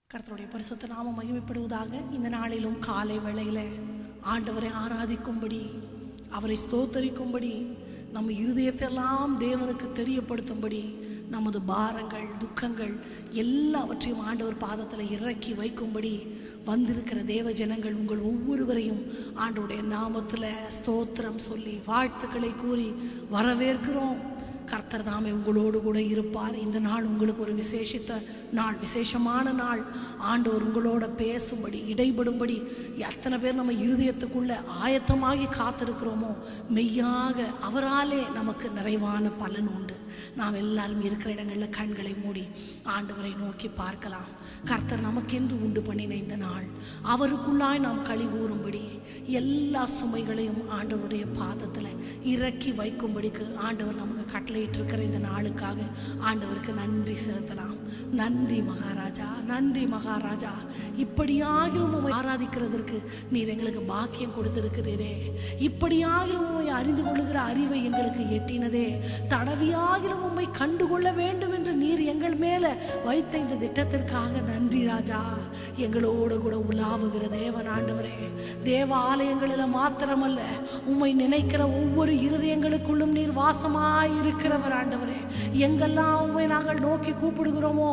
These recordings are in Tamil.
கர்த்தருடைய பரிசுத்த நாம மகிமைப்படுவதாக இந்த நாளிலும் காலை வேளையில ஆண்டவரை ஆராதிக்கும்படி அவரை ஸ்தோத்தரிக்கும்படி நம்ம இருதயத்தெல்லாம் தேவனுக்கு தெரியப்படுத்தும்படி நமது பாரங்கள் துக்கங்கள் எல்லாவற்றையும் ஆண்டவர் பாதத்தில் இறக்கி வைக்கும்படி வந்திருக்கிற தேவ ஜனங்கள் உங்கள் ஒவ்வொருவரையும் ஆண்டவருடைய நாமத்தில் ஸ்தோத்திரம் சொல்லி வாழ்த்துக்களை கூறி வரவேற்கிறோம் கர்த்தர் தாமே உங்களோடு கூட இருப்பார் இந்த நாள் உங்களுக்கு ஒரு விசேஷித்த நாள் விசேஷமான நாள் ஆண்டவர் உங்களோட பேசும்படி இடைபடும்படி எத்தனை பேர் நம்ம இருதயத்துக்குள்ள ஆயத்தமாகி காத்திருக்கிறோமோ மெய்யாக அவராலே நமக்கு நிறைவான பலன் உண்டு நாம் எல்லாரும் இருக்கிற இடங்களில் கண்களை மூடி ஆண்டவரை நோக்கி பார்க்கலாம் கர்த்தர் நமக்கென்று உண்டு பண்ணின இந்த நாள் அவருக்குள்ளாய் நாம் களி கூறும்படி எல்லா சுமைகளையும் ஆண்டவருடைய பாதத்தில் இறக்கி வைக்கும்படிக்கு ஆண்டவர் நமக்கு கட்டளையிட்டு இருக்கிற இந்த நாளுக்காக ஆண்டவருக்கு நன்றி செலுத்தலாம் நன்றி மகாராஜா நன்றி மகாராஜா இப்படியாகிலும் உண்மை ஆராதிக்கிறதற்கு நீர் எங்களுக்கு பாக்கியம் கொடுத்திருக்கிறீரே இப்படியாகிலும் உண்மை அறிந்து கொள்ளுகிற அறிவை எங்களுக்கு எட்டினதே தடவியாகிலும் உண்மை கண்டுகொள்ள வேண்டும் என்று நீர் எங்கள் மேல வைத்த இந்த திட்டத்திற்காக நன்றி ராஜா எங்களோடு கூட உலாவுகிற தேவன் ஆண்டவரே தேவ ஆலயங்களில் மாத்திரமல்ல உம்மை நினைக்கிற ஒவ்வொரு இருதயங்களுக்குள்ளும் நீர் வாசமாய் இருக்கிறவர் ஆண்டவரே எங்கெல்லாம் உம்மை நாங்கள் நோக்கி கூப்பிடுகிறோமோ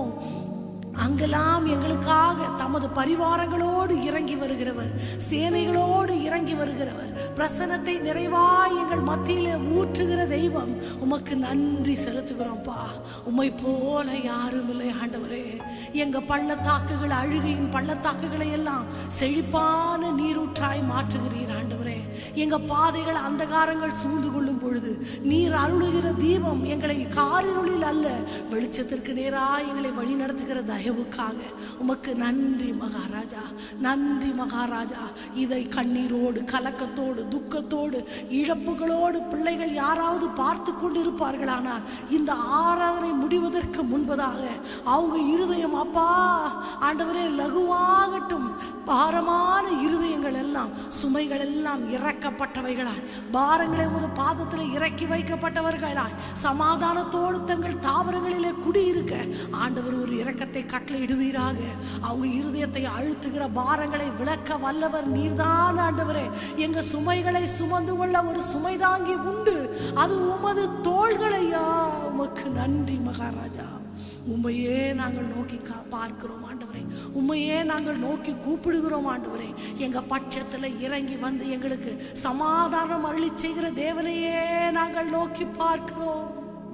அங்கெல்லாம் எங்களுக்காக தமது பரிவாரங்களோடு இறங்கி வருகிறவர் சேனைகளோடு இறங்கி வருகிறவர் பிரசனத்தை நிறைவாய் எங்கள் மத்தியிலே ஊற்றுகிற தெய்வம் உமக்கு நன்றி செலுத்துகிறோம்ப்பா உம்மை போல யாரும் இல்லை ஆண்டவரே எங்க பள்ளத்தாக்குகள் அழுகையின் பள்ளத்தாக்குகளை எல்லாம் செழிப்பான நீரூற்றாய் மாற்றுகிறீர் ஆண்டவரே எங்க பாதைகள் அந்தகாரங்கள் சூழ்ந்து கொள்ளும் பொழுது நீர் அருளுகிற தீபம் எங்களை காரிருளில் அல்ல வெளிச்சத்திற்கு நேராய் எங்களை வழி நடத்துகிற தயவுக்காக உமக்கு நன்றி மகாராஜா நன்றி மகாராஜா இதை கண்ணீரோடு கலக்கத்தோடு துக்கத்தோடு இழப்புகளோடு பிள்ளைகள் யாராவது பார்த்து கொண்டு இருப்பார்களானால் இந்த ஆராதனை முடிவதற்கு முன்பதாக அவங்க இருதயம் அப்பா ஆண்டவரே லகுவாகட்டும் பாரமான இருதயங்கள் எல்லாம் சுமைகள் எல்லாம் இறக்கப்பட்டவைகளாய் பாரங்களை உமது பாதத்தில் இறக்கி வைக்கப்பட்டவர்களாய் சமாதானத்தோடு தங்கள் தாவரங்களிலே குடியிருக்க ஆண்டவர் ஒரு இரக்கத்தை கட்டளையிடுவீராக அவங்க இருதயத்தை அழுத்துகிற பாரங்களை விளக்க வல்லவர் நீர்தான் ஆண்டவரே எங்க சுமைகளை சுமந்து கொள்ள ஒரு சுமை தாங்கி உண்டு அது உமது தோள்களையா உமக்கு நன்றி மகாராஜா உண்மையே நாங்கள் நோக்கி கா பார்க்கிறோம் ஆண்டவரே உண்மையே நாங்கள் நோக்கி கூப்பிடுகிறோம் ஆண்டவரே எங்க பட்சத்தில் இறங்கி வந்து எங்களுக்கு சமாதானம் அருளி செய்கிற தேவனையே நாங்கள் நோக்கி பார்க்கிறோம்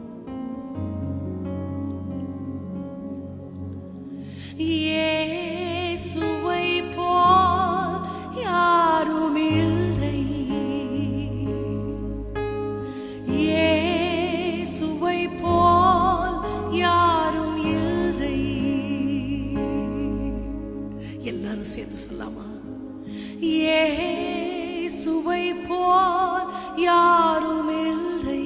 இயேசுவை போல் யாரும் இல்லை இயேசுவை போல் யாரும் இல்லை எல்லாரும் சேர்ந்து சொல்லாமா இயேசுவை போல் யாரும் இல்லை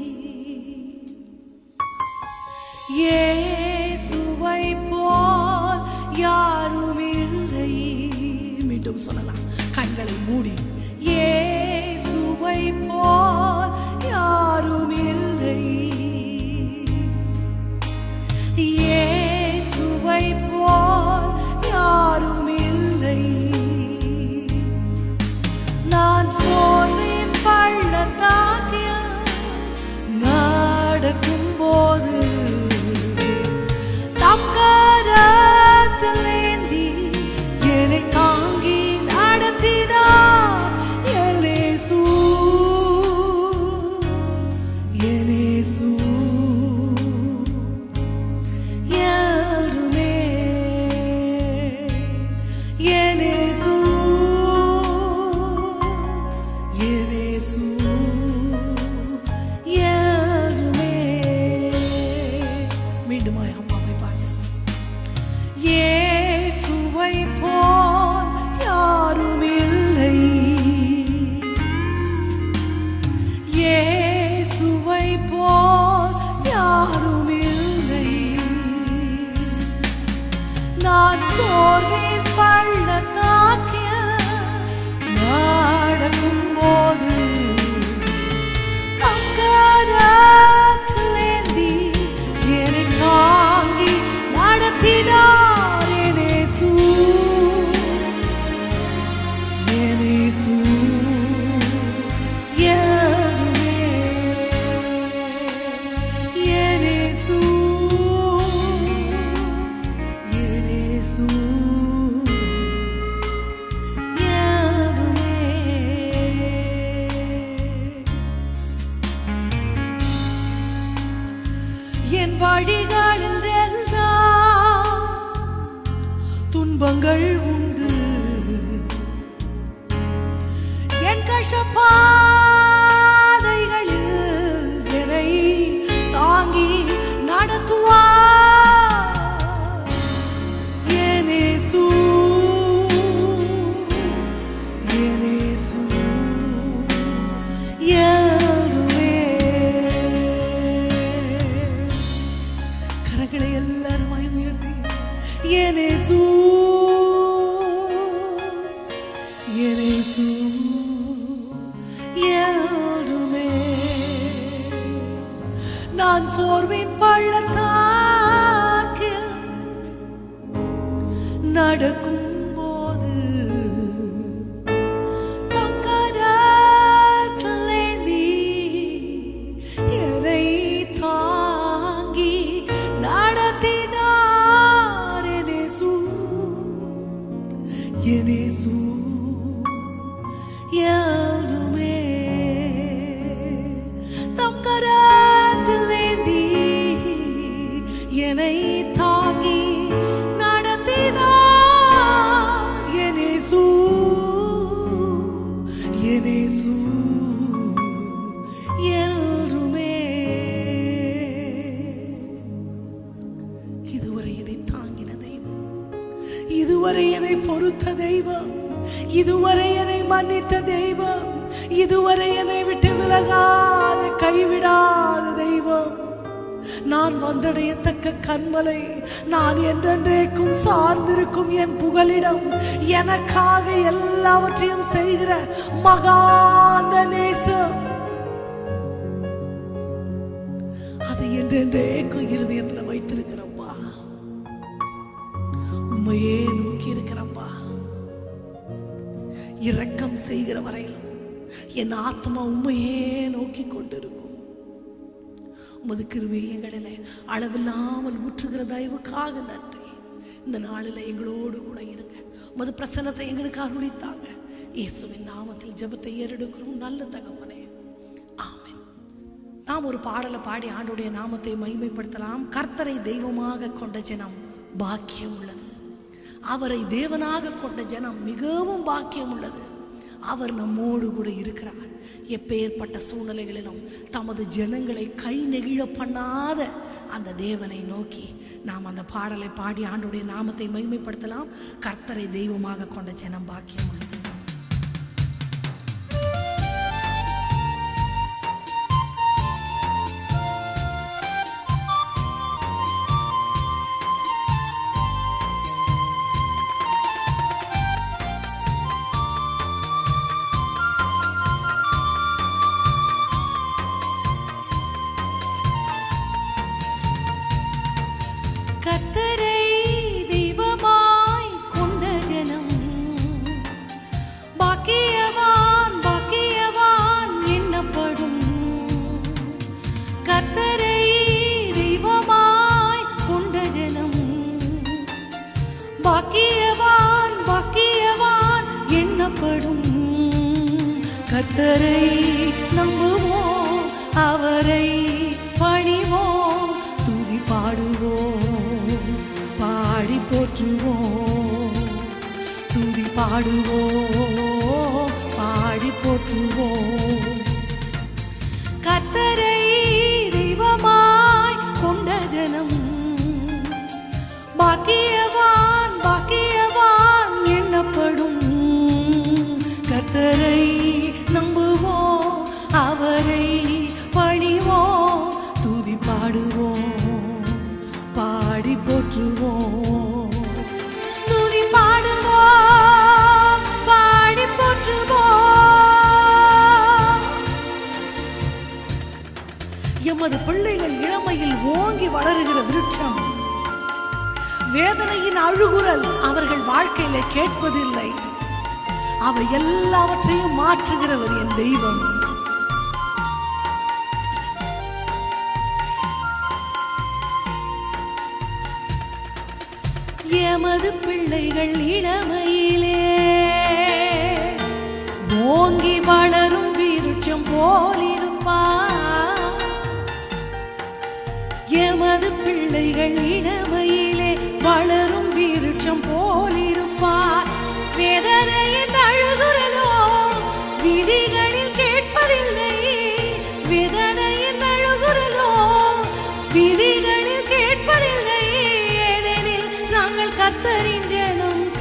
இயேசுவை போல் யாரும் இல்லை மீண்டும் சொல்லலாம் கண்களை மூடி இயேசுவை போல் யாரும் இல்லை இயேசுவை போல் யாரும் இல்லை நான் சோர்வின் பள்ளத்தாக்கில் நடக்கும் போது தம் கரத்தில் ஏந்தி என்னை தாங்கி நடத்தினார் எலேசு எலேசு என்றுமே எலேசு எலேசு என்றுமே மீண்டும் அம்மாவை பார்த்து இயேசுவை போல் யாரும் இல்லை இயேசுவை போல் யாரும் இல்லை நான் சோர்வின் பள்ளத்தாக்கில் நடக்கும் போது என்னை தாங்கி நடத்தினார் எனேசு துன்பங்கள் உண்டு என் கஷ்டப்பாதைகளில் என்னை தாங்கி நடத்துவார் என் இயேசு, என் இயேசு, யாருமே. கரங்களை எல்லாரும் உயர்த்தி என் இயேசு, என் இயேசு, யாருமே. நான் சோர்வின் பள்ளத்தாக்கில் நடக்கும் போது நீ என்னை தாங்கி நடத்தினார் எனேசு எனேசு யாருமே தம் கரத்திலேந்தி என்னை தாங்கி நடத்தினார் எனேசு எனேசு என்றுமே இதுவரை என்னை தாங்கின தெய்வம் இதுவரை என்னை பொறுத்த தெய்வம் இதுவரை என்னை மன்னித்த தெய்வம் இதுவரை என்னை விட்டு விலகாத கைவிடாத தெய்வம் நான் வந்தடையத்தக்க கண்மலை நான் என்றென்றைக்கும் சார்ந்திருக்கும் என் புகலிடம் எனக்காக எல்லாவற்றையும் செய்கிற மகாந்த நேசம் அதை என்றென்றைக்கும் இருதயத்துல வைத்திருக்கிறப்பா உண்மையே நோக்கி இருக்கிறப்பா இரக்கம் செய்கிற வரையிலும் என் ஆத்மா உண்மையே நோக்கி கொண்டிருக்கும் உமது கிருபை எங்களிலே அளவில்லாமல் ஊற்றுகிற தயவுக்காக நன்றி இந்த நாளில் எங்களோடு கூட இருங்க உமது பிரசன்னத்தை எங்களுக்கு அருளித்தாங்க இயேசுவின் நாமத்தில் ஜெபத்தை ஏறெடுக்கிறோம் நல்ல தகவனே ஆமென் நாம் ஒரு பாடலை பாடி ஆண்டுடைய நாமத்தை மகிமைப்படுத்தலாம் கர்த்தரை தெய்வமாக கொண்ட ஜனம் பாக்கியம் உள்ளது அவரை தேவனாக கொண்ட ஜனம் மிகவும் பாக்கியம் உள்ளது அவர் நம்மோடு கூட இருக்கிறார் எப்பேற்பட்ட சூழ்நிலைகளிலும் தமது ஜனங்களை கை நெகிழ பண்ணாத அந்த தேவனை நோக்கி நாம் அந்த பாடலை பாடி ஆண்டுடைய நாமத்தை மகிமைப்படுத்தலாம் கர்த்தரை தெய்வமாக கொண்ட ஜனம் பாக்கியம் உள்ளது கர்த்தரை தெய்வமாய் கொண்ட ஜனம் பாக்கியவான் பாக்கியவான் எண்ணப்படும் கர்த்தரை தெய்வமாய் கொண்ட ஜனம் பாக்கியவான் பாக்கியவான் எண்ணப்படும் கர்த்தரை நம்புவோம் அவரை பணிவோம் துதி பாடுவோம் பாடி போற்றுவோம் துதி பாடுவோம் பாடி போற்றுவோம் கர்த்தரை தெய்வமாய் கொண்ட ஜனம் பாக்கியவான் பாக்கியவான் எண்ணப்படும் கர்த்தரை நம்புவோம் அவரை பணிவோம் துதி பாடுவோம் பாடி போற்றுவோம் துதி பாடுவோம் பாடி போற்றுவோம் எமது பிள்ளைகள் இளமையில் ஓங்கி வளருகிற விருட்சம் வேதனையின் அழுகுரல் அவர்கள் வாழ்க்கையில கேட்பதில்லை அவை எல்லாவற்றையும் மாற்றுகிறவர் என் தெய்வம் எமது பிள்ளைகள் இளமையிலே ஓங்கி வளரும் விருட்சம் போலிருப்பார் எமது பிள்ளைகள் இளமையிலே வளரும் விருட்சம் போலிருப்பார்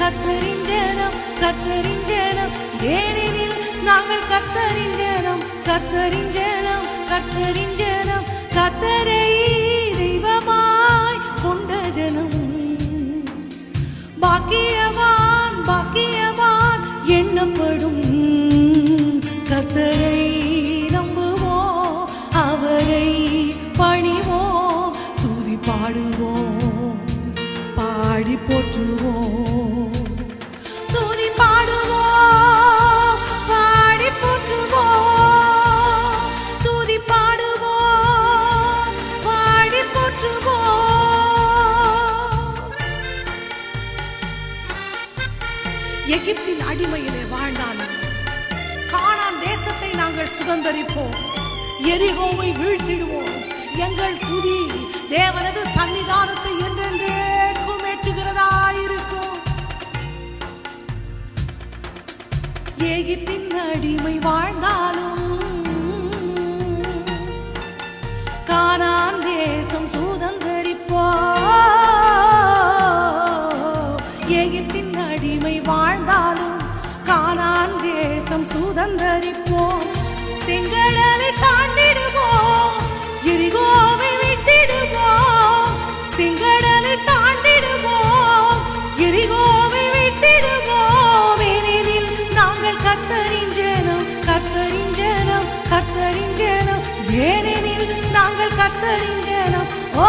கர்த்தரின் ஜனம் கர்த்தரின் ஜனம் ஏனெனில் நாங்கள் கர்த்தரின் ஜனம் கர்த்தரின் ஜனம் கர்த்தரின் ஜனம் கர்த்தரை தெய்வமாய் கொண்ட ஜனம் பாக்கியவான் பாக்கியவான் எண்ணப்படும் கத்தரை நம்புவோம் அவரை பணிவோம் துதி பாடுவோம் பாடி போற்றுவோம் துதி பாடுவோம் பாடி போற்றுவோம் துதி பாடுவோம் பாடி போற்றுவோம் எகிப்தின் அடிமையிலே வாழ்ந்தாலும் கானான் தேசத்தை நாங்கள் சுதந்தரிப்போம் எரிகோவை வீழ்த்திடுவோம் எங்கள் துதி தேவனது சன்னிதானத்தை என்றென்றேக்கும் எட்டுகிறதாயிருக்கும் எகிப்தின் அடிமை வாழ்ந்தாலும் கானான் தேசம் சுதந்தரிப்போ எகிப்தின் அடிமை வாழ்ந்தாலும் கானான் தேசம் சுதந்தரிப்போம் செங்கடலை தாண்டிடுவோம் எரிகோவை வீழ்த்திடுவோம் செங்கடலை தாண்டிடுவோம் எரிகோவை வீழ்த்திடுவோம் ஏனெனில் நாங்கள் கர்த்தரின் ஜனம் கர்த்தரின் ஜனம் கர்த்தரின் ஜனம் ஏனெனில் நாங்கள் கர்த்தரின் ஜனம் ஓ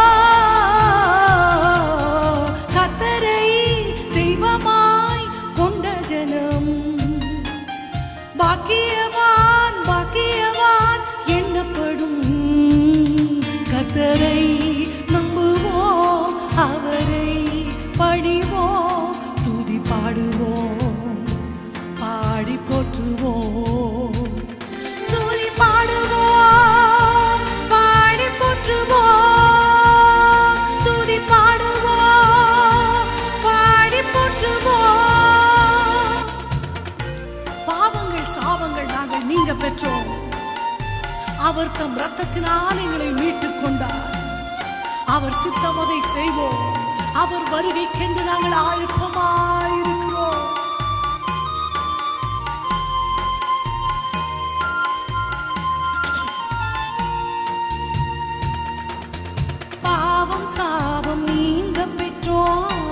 கர்த்தரை தெய்வமாய் கொண்ட ஜனம் பாக்கியவான் பாக்கியவான் எண்ணப்படும் கர்த்தரை நம்புவோம் அவரை பணிவோம் துதி பாடுவோம் பாடி போற்றுவோம் துதி பாடுவோம் பாடி போற்றுவோம் துதி பாடுவோம் பாடி போற்றுவோம் பாவங்கள் சாபங்கள் நாங்கள் நீங்க பெற்றோம் அவர் தம் ரத்தத்தினால் எங்களை மீட்டுக் கொண்டார் அவர் சித்தமதை செய்வோம் அவர் வருகைக்கென்று நாங்கள் ஆயத்தமாயிருக்கிறோம் பாவம் சாபம் நீங்க பெற்றோம்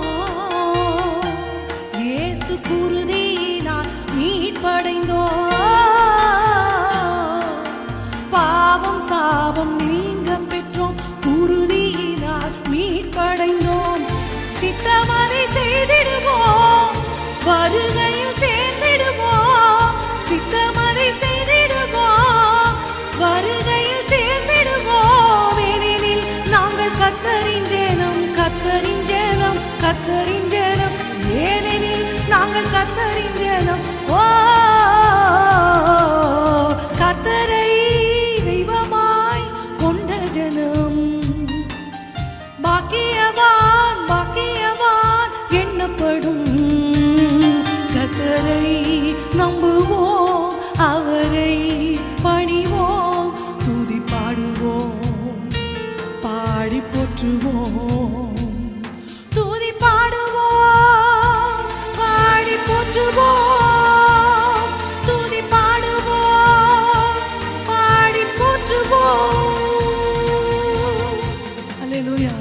இயேசு குருதியினால் மீட்படைந்தோம் பாவம் சாபம் நீங்க பெற்றோம் குருதியினால் மீட்படைந்தோம் சித்தமதை செய்திடுவோம் வருகையில் சேர்ந்திடுவோம் சித்தமதை செய்திடுவோம் வருகையில் சேர்ந்திடுவோம் ஏனெனில் நாங்கள் கர்த்தரின் ஜனம் கர்த்தரின் ஜனம் கர்த்தரின் ஜனம் ஏனெனில் நாங்கள் கர்த்தரின் ஜனம் ஓ கர்த்தரை தெய்வமாய் கொண்ட ஜனம் பாக்கியவான் பாக்கியவான் எண்ணப்படும் கத்தரை நம்புவோம் அவரை பணிவோம் துதி பாடுவோம் பாடி போற்றுவோம் துதி பாடுவோம் பாடி போற்றுவோம் துதி பாடுவோம் பாடி போற்றுவோம் அல்லேலூயா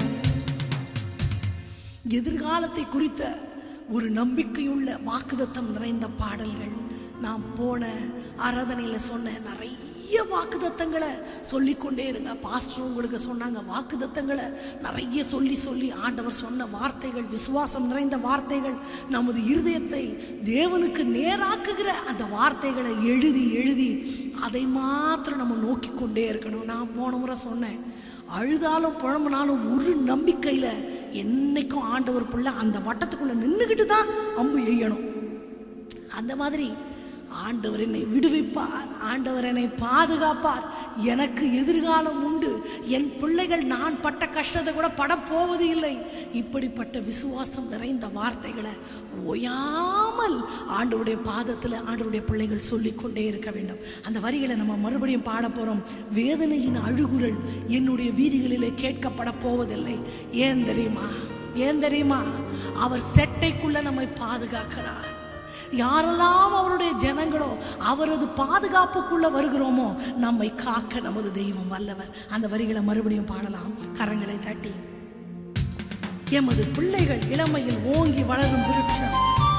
எதிர்காலத்தை குறித்த ஒரு நம்பிக்கையுள்ள வாக்குதத்தம் நிறைந்த பாடல்கள் நாம் போன ஆராதனையில சொன்ன நிறைய வாக்குதத்தங்களை சொல்லிக்கொண்டே இருங்க பாஸ்டர் உங்களுக்கு சொன்னாங்க வாக்குதத்தங்களை நிறைய சொல்லி சொல்லி ஆண்டவர் சொன்ன வார்த்தைகள் விசுவாசம் நிறைந்த வார்த்தைகள் நமது இருதயத்தை தேவனுக்கு நேராக்குகிற அந்த வார்த்தைகளை எழுதி எழுதி அதை மாத்திரம் நம்ம நோக்கி கொண்டே இருக்கணும் நான் போன முறை சொன்னேன் அழுதாலும் புழம்புனாலும் ஒரு நம்பிக்கையில் என்னைக்கும் ஆண்டவர் புள்ள அந்த வட்டத்துக்குள்ளே நின்றுக்கிட்டு தான் அம்பு எய்யணும் அந்த மாதிரி ஆண்டவர் என்னை விடுவிப்பார் ஆண்டவர் என்னை பாதுகாப்பார் எனக்கு எதிர்காலம் உண்டு என் பிள்ளைகள் நான் பட்ட கஷ்டத்தை கூட படப்போவது இல்லை இப்படிப்பட்ட விசுவாசம் நிறைந்த வார்த்தைகளை ஓயாமல் ஆண்டவருடைய பாதத்தில் ஆண்டவருடைய பிள்ளைகள் சொல்லிக்கொண்டே இருக்க வேண்டும் அந்த வரிகளை நம்ம மறுபடியும் பாட போகிறோம் வேதனையின் அழுகுரல் என்னுடைய வீதிகளிலே கேட்கப்பட போவதில்லை ஏன் தெரியுமா ஏன் தெரியுமா அவர் செட்டைக்குள்ள நம்மை பாதுகாக்கிறார் யாரெல்லாம் அவருடைய ஜனங்களோ அவரது பாதுகாப்புக்குள்ள வருகிறோமோ நம்மை காக்க நமது தெய்வம் வல்லவர் அந்த வரிகளை மறுபடியும் பாடலாம் கரங்களை தட்டி எமது பிள்ளைகள் இளமையில் ஓங்கி வளரும் விருட்சம்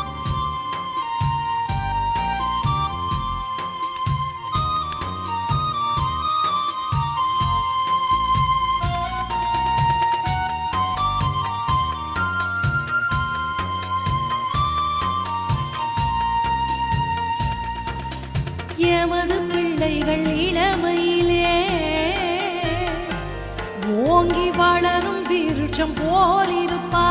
எமது பிள்ளைகள் இளமையிலே ஓங்கி வளரும் விருட்சம் போலிருப்பா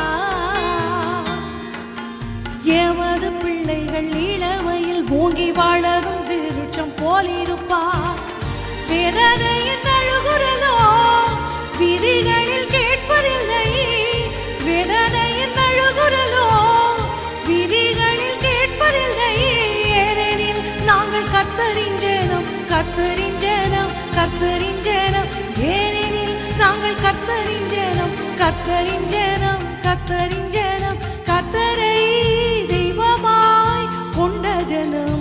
எமது பிள்ளைகள் இளமையில் ஓங்கி வளரும் விருட்சம் போலிருப்பா வேதனையின் அழுகுரலோ விதிகளில் கேட்பதில்லை வேதனையின் அழுகுரலோ விதிகளில் கேட்பதில்லை ஏனெனில் நாங்கள் கர்த்தரின் ஜனம் கர்த்தரின் ஜனம் கர்த்தரின் ஜனம் ஏனெனில் நாங்கள் கர்த்தரின் ஜனம் கர்த்தரின் ஜனம் கர்த்தரின் ஜனம் கர்த்தரை தெய்வமாய் கொண்ட ஜனம்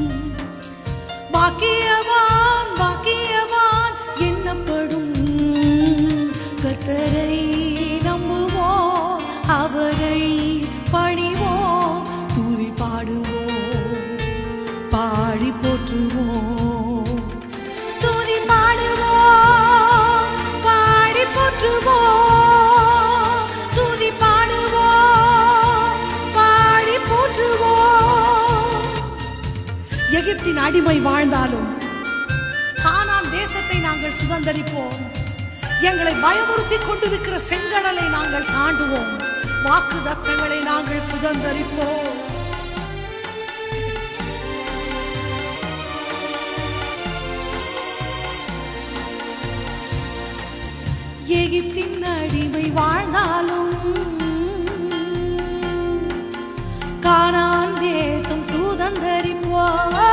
பாக்கியவான் பாக்கியவான் என்னப்படும் கர்த்தரை நம்புவோம் அவரை பணிவோம் துதி பாடுவோம் பாடி போற்றுவோம் துதி பாடுவோம் பாடி போற்றுவோம் துதி பாடுவோம் பாடி போற்றுவோம் எகிப்தின் அடிமை வாழ்ந்தாலும் கானான் தேசத்தை நாங்கள் சுதந்தரிப்போம் எங்களை பயமுறுத்தி கொண்டிருக்கிற செங்கடலை நாங்கள் தாண்டுவோம் வாக்கு தத்தங்களை நாங்கள் சுதந்தரிப்போம் எகிப்தின் அடிமை வாழ்ந்தாலும் கானான் தேசம் சுதந்தரிப்போ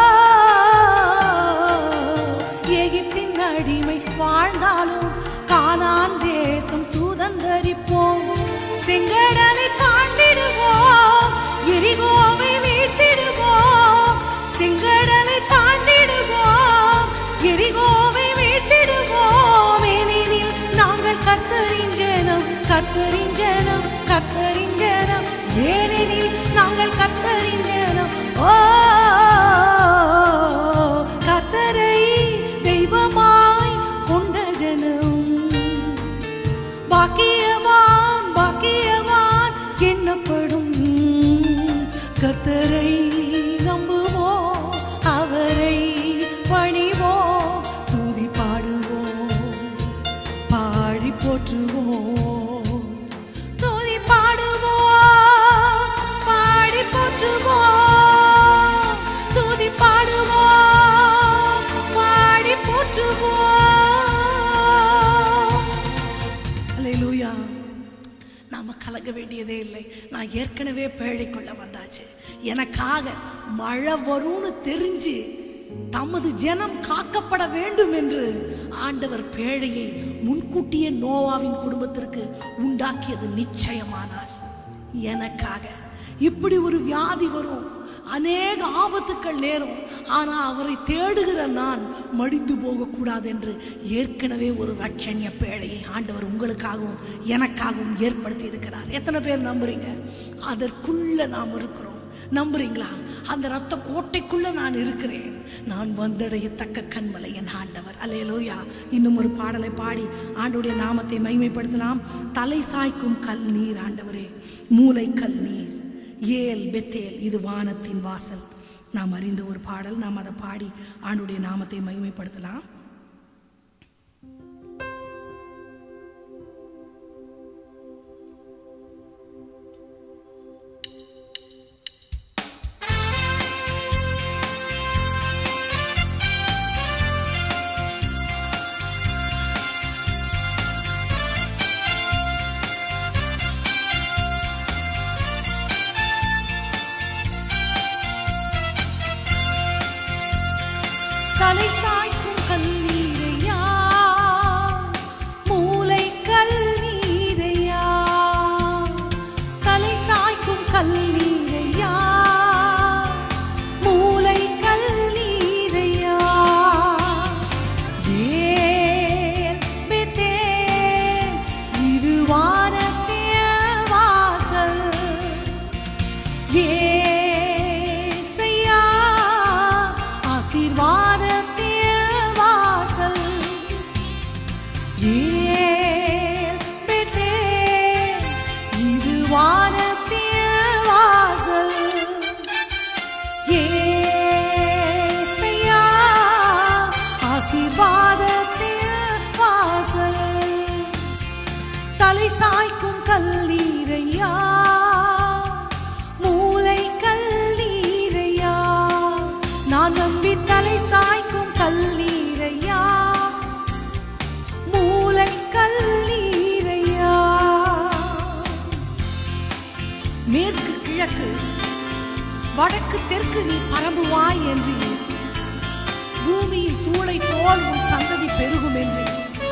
எகிப்தின் அடிமை வாழ்ந்தாலும் கானான் தேசம் சுதந்தரிப்போம் செங்கடலை தாண்டிடுவோம் எரிகோவை வீழ்த்திடுவோம் செங்கடலை தாண்டிடுவோம் எரிகோவை வீழ்த்திடுவோம் ஏனெனில் நாங்கள் கர்த்தரின் ஜனம் கர்த்தரின் ஜனம் கர்த்தரின் ஜனம் ஏனெனில் நாங்கள் கர்த்தரின் ஜனம் ஓ கர்த்தரை தெய்வமாய் கொண்ட ஜனம் பாக்கியவான் பாக்கியவான் எண்ணப்படும் கர்த்தரை நம்புவோம் அவரை பணிவோம் துதி பாடுவோம் பாடி போற்றுவோம் துதி பாடுவோம் பாடி போற்றுவோம் துதி பாடுவோம் பாடி போற்றுவோம் அல்லேலூயா நாம கலங்க வேண்டியதே இல்லை நான் ஏற்கனவே பேழைக்குள்ள வந்தாச்சு எனக்காக மழை வரும்னு தெரிஞ்சு தமது ஜனம் காக்கப்பட வேண்டும் என்று ஆண்டவர் பேழையை முன்கூட்டியே நோவாவின் குடும்பத்திற்கு உண்டாக்கியது நிச்சயமானார் எனக்காக இப்படி ஒரு வியாதி வரும் அநேக ஆபத்துக்கள் நேரும் ஆனா அவரை தேடுகிற நான் மடிந்து போகக்கூடாது என்று ஏற்கனவே ஒரு ரட்சண்ய பேழையை ஆண்டவர் உங்களுக்காகவும் எனக்காகவும் ஏற்படுத்தி இருக்கிறார் எத்தனை பேர் நம்புறீங்க அதற்குள்ள நாம் இருக்கிறோம் நம்புறீங்களா அந்த ரத்த கோட்டைக்குள்ள நான் இருக்கிறேன் நான் வந்தடையத்தக்க கண்மலை என் ஆண்டவர் அலையலோயா இன்னும் ஒரு பாடலை பாடி ஆண்டுடைய நாமத்தை மைமைப்படுத்தலாம் தலை சாய்க்கும் கல் நீர் ஆண்டவரே மூளை கல் நீர் ஏல் பெத்தேல் இது வானத்தின் வாசல் நாம் அறிந்த ஒரு பாடல் நாம் அதை பாடி ஆண்டுடைய நாமத்தை மகிமைப்படுத்தலாம் தலை சாய்க்கும் கல் மேற்கு கிழக்கு வடக்கு தெற்கு நீ பரம்புவாய் என்று பூமியின் தூளை போல் உன் சந்ததி பெருகும் என்று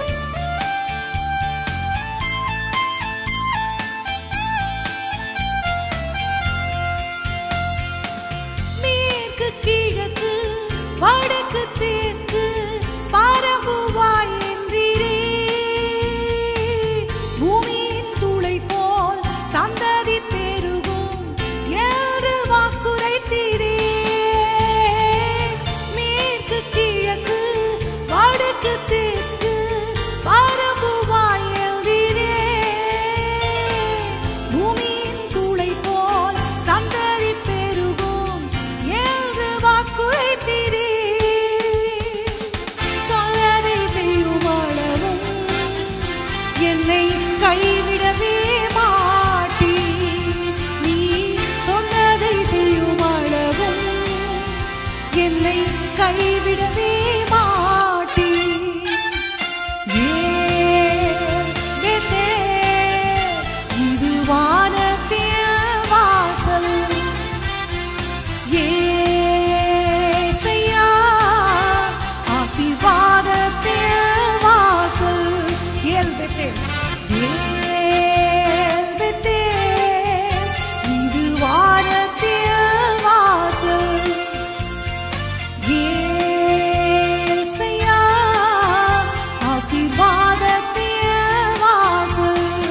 மேற்கு கிழக்கு வடக்கு தெற்கு பரம்புவாய் என்றீரே பூமியின் தூளை போல் சந்ததி பெருகும் என்று வாக்குரைத்தீரே மேற்கு கிழக்கு வடக்கு தெற்கு பரம்புவாய் என்றீரே பூமியின் தூளை போல் சந்ததி பெருகும் என்று வாக்குரைத்தீரே சொன்னதை செய்யும் அளவும் என்னை கைவிடவே மாட்டீ நீ சொன்னதை செய்யும் அளவும் என்னை கைவிடவே மாட்டீ ஏன் பெத்தேன்? இது வானத்தின் வாசல் ஏசையா, ஆசீர்வாதத்தின் வாசல். ஏல் பெத்தேன். ஏல் பெத்தேன். இது வானத்தின் வாசல். ஏசையா, ஆசீர்வாதத்தின் வாசல்.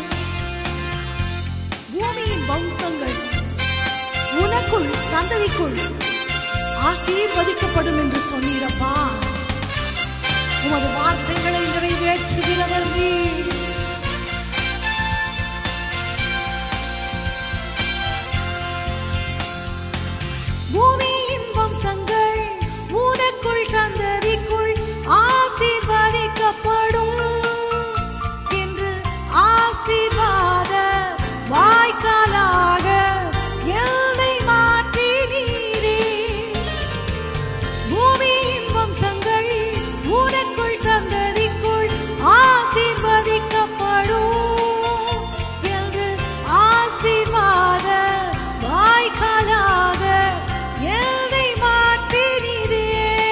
பூமியின் வம்சங்கள் உனக்குள் சந்ததிக்குள் ஆசீர்வதிக்கப்படும் என்று சொன்னீரப்பா உமது வார்த்தைகளை நிறைவேற்றுகிறவர் நீ பூமியின் வம்சங்கள் உனக்குள் சந்ததிக்குள் ஆசீர்வதிக்கப்படும் என்று ஆசீர்வாத வாய்க்காலாக என்னை மாற்றினீரே பூமியின் வம்சங்கள் உனக்குள் சந்ததிக்குள் ஆசீர்வதிக்கப்படும் என்று ஆசீர்வாத வாய்க்காலாக என்னை மாற்றினீரே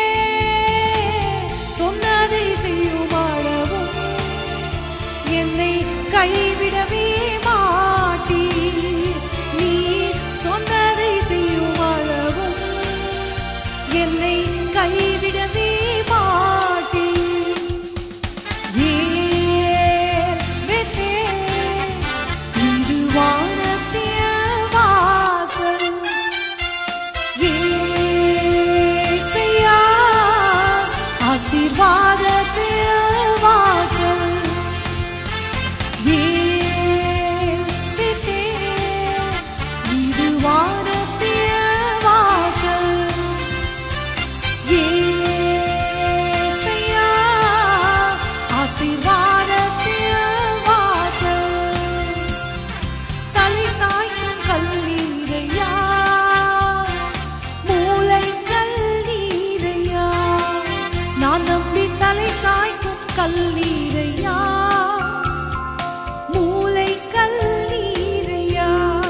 சொன்னதை செய்யும் அளவும் என்னை கைவிடவே மாட்டீ நீ சொன்னதை செய்யும் அளவும் என்னை கைவிடவே மாட்டீ ஏன் பெத்தேன்? இது வானத்தின் வாசல். ஏசையா, ஆசீர்வாதத்தின் வாசல். ஏன் பெத்தேன்? இது வானத்தின் வாசல் ஏசையா, ஆசீர்வாதத்தின் வாசல். தலை சாய்க்கும் கல்லீரையா, மூளை கல்லீரையா. நான் நம்பி தலை சாய்க்கும் கல்லீரையா மூளை கல்லீரையா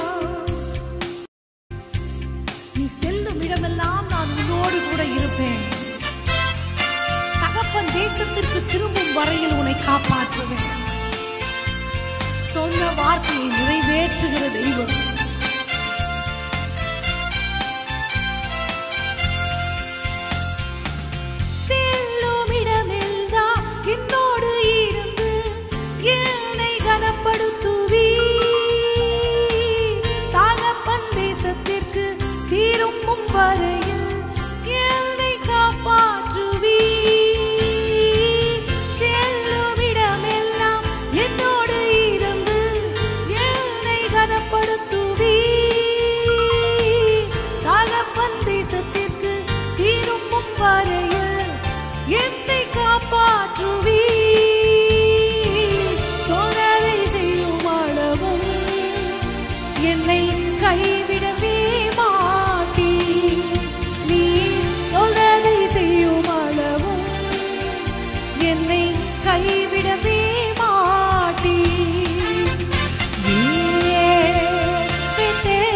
நீ செல்லும் இடமெல்லாம் நான் உன்னோடு கூட இருப்பேன் தகப்பன் தேசத்திற்கு திரும்பும் வரையில் உன்னை காப்பாற்றுவேன் சொன்ன வார்த்தையை நிறைவேற்றுகிற தெய்வம் செல்லும் இடமெல்லாம் என்னோடு இருந்து என்னை கனப்படுத்துவீ தகப்பன் தேசத்திற்கு திரும்பும் வரையில் என்னை காப்பாற்றுவீ செல்லும் இடமெல்லாம் என்னோடு இருந்து என்னை கனப்படுத்துவீ தகப்பன் தேசத்திற்கு திரும்பும் வரையில் என்னை காப்பாற்றுவீ சொன்னதை செய்யும் அளவும் என்னை கைவிடவே மாட்டீ நீ சொன்னதை செய்யும் அளவும் என்னை கைவிடவே மாட்டீ ஏன் பெத்தே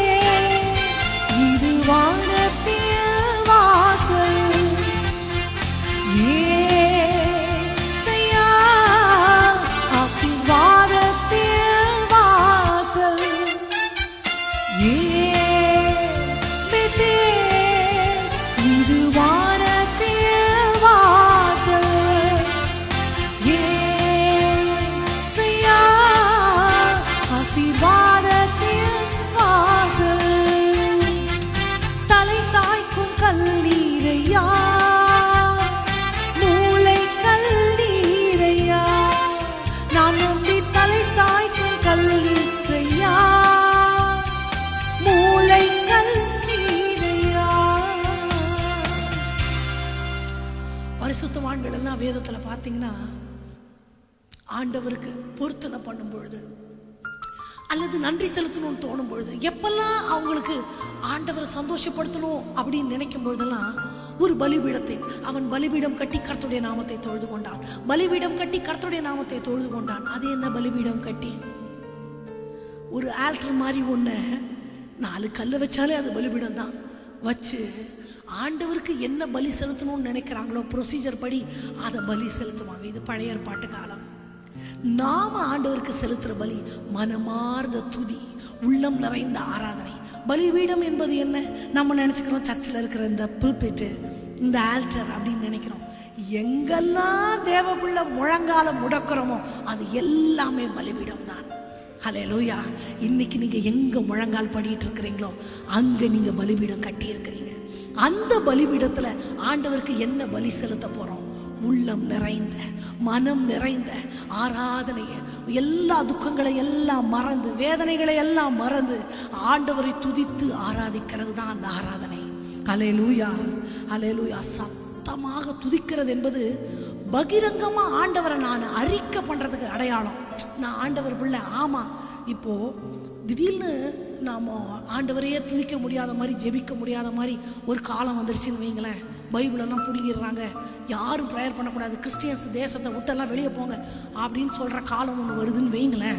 காரியங்கள் எல்லாம் வேதத்துல பார்த்தீங்கன்னா ஆண்டவருக்கு பொருத்தனை பண்ணும் பொழுது அல்லது நன்றி செலுத்தணும்னு தோணும் பொழுது எப்பெல்லாம் அவங்களுக்கு ஆண்டவரை சந்தோஷப்படுத்தணும் அப்படின்னு நினைக்கும் பொழுதெல்லாம் ஒரு பலிபீடத்தை அவன் பலிபீடம் கட்டி கர்த்தருடைய நாமத்தை தொழுது கொண்டான் பலிபீடம் கட்டி கர்த்தருடைய நாமத்தை தொழுது கொண்டான் அது என்ன பலிபீடம் கட்டி ஒரு ஆல்டர் மாதிரி ஒன்று நாலு கல்லை வச்சாலே அது பலிபீடம் தான் வச்சு ஆண்டவருக்கு என்ன பலி செலுத்தணும்னு நினைக்கிறாங்களோ ப்ரொசீஜர் படி அதை பலி செலுத்துவாங்க இது பழைய ஏற்பாட்டு காலம் நாம ஆண்டவருக்கு செலுத்துற பலி மனமார்ந்த துதி உள்ளம் நிறைந்த ஆராதனை பலிபீடம் என்பது என்ன நம்ம நினைச்சுக்கிறோம் சர்ச்சில் இருக்கிற இந்த புல்பிட்டு இந்த ஆல்டர் அப்படின்னு நினைக்கிறோம் எங்கெல்லாம் தேவப்புள்ள முழங்கால முடக்கிறோமோ அது எல்லாமே பலிபீடம் தான் ஹalleluya இன்னைக்கு நீங்க எங்க முழங்கால் படிட்டு இருக்கிறீங்களோ அங்க நீங்க பலிபீடம் கட்டி இருக்கிறீங்க அந்த பலிபீடத்துல ஆண்டவருக்கு என்ன பலி செலுத்த போறோம் உள்ளம் நிறைந்த மனம் நிறைந்த ஆராதனையை எல்லா துக்கங்களை எல்லாம் மறந்து வேதனைகளை எல்லாம் மறந்து ஆண்டவரை துதித்து ஆராதிக்கிறது தான் அந்த ஆராதனை அலேலூயா அலேலூயா சத்தமாக துதிக்கிறது என்பது பகிரங்கமா ஆண்டவரை நான் அறிக்கை பண்றதுக்கு அடையாளம் நான் ஆண்டவர் பிள்ளை ஆமா இப்போ திடீர்னு நாம ஆண்டவரையே துதிக்க முடியாத மாதிரி ஜெபிக்க முடியாத மாதிரி ஒரு காலம் வந்துருச்சுன்னு வைங்களேன் பைபிளெல்லாம் பிடிங்கிடுறாங்க யாரும் ப்ரேயர் பண்ணக்கூடாது கிறிஸ்டியன்ஸ் தேசத்தை விட்டெல்லாம் வெளியே போங்க அப்படின்னு சொல்கிற காலம் ஒன்று வருதுன்னு வைங்களேன்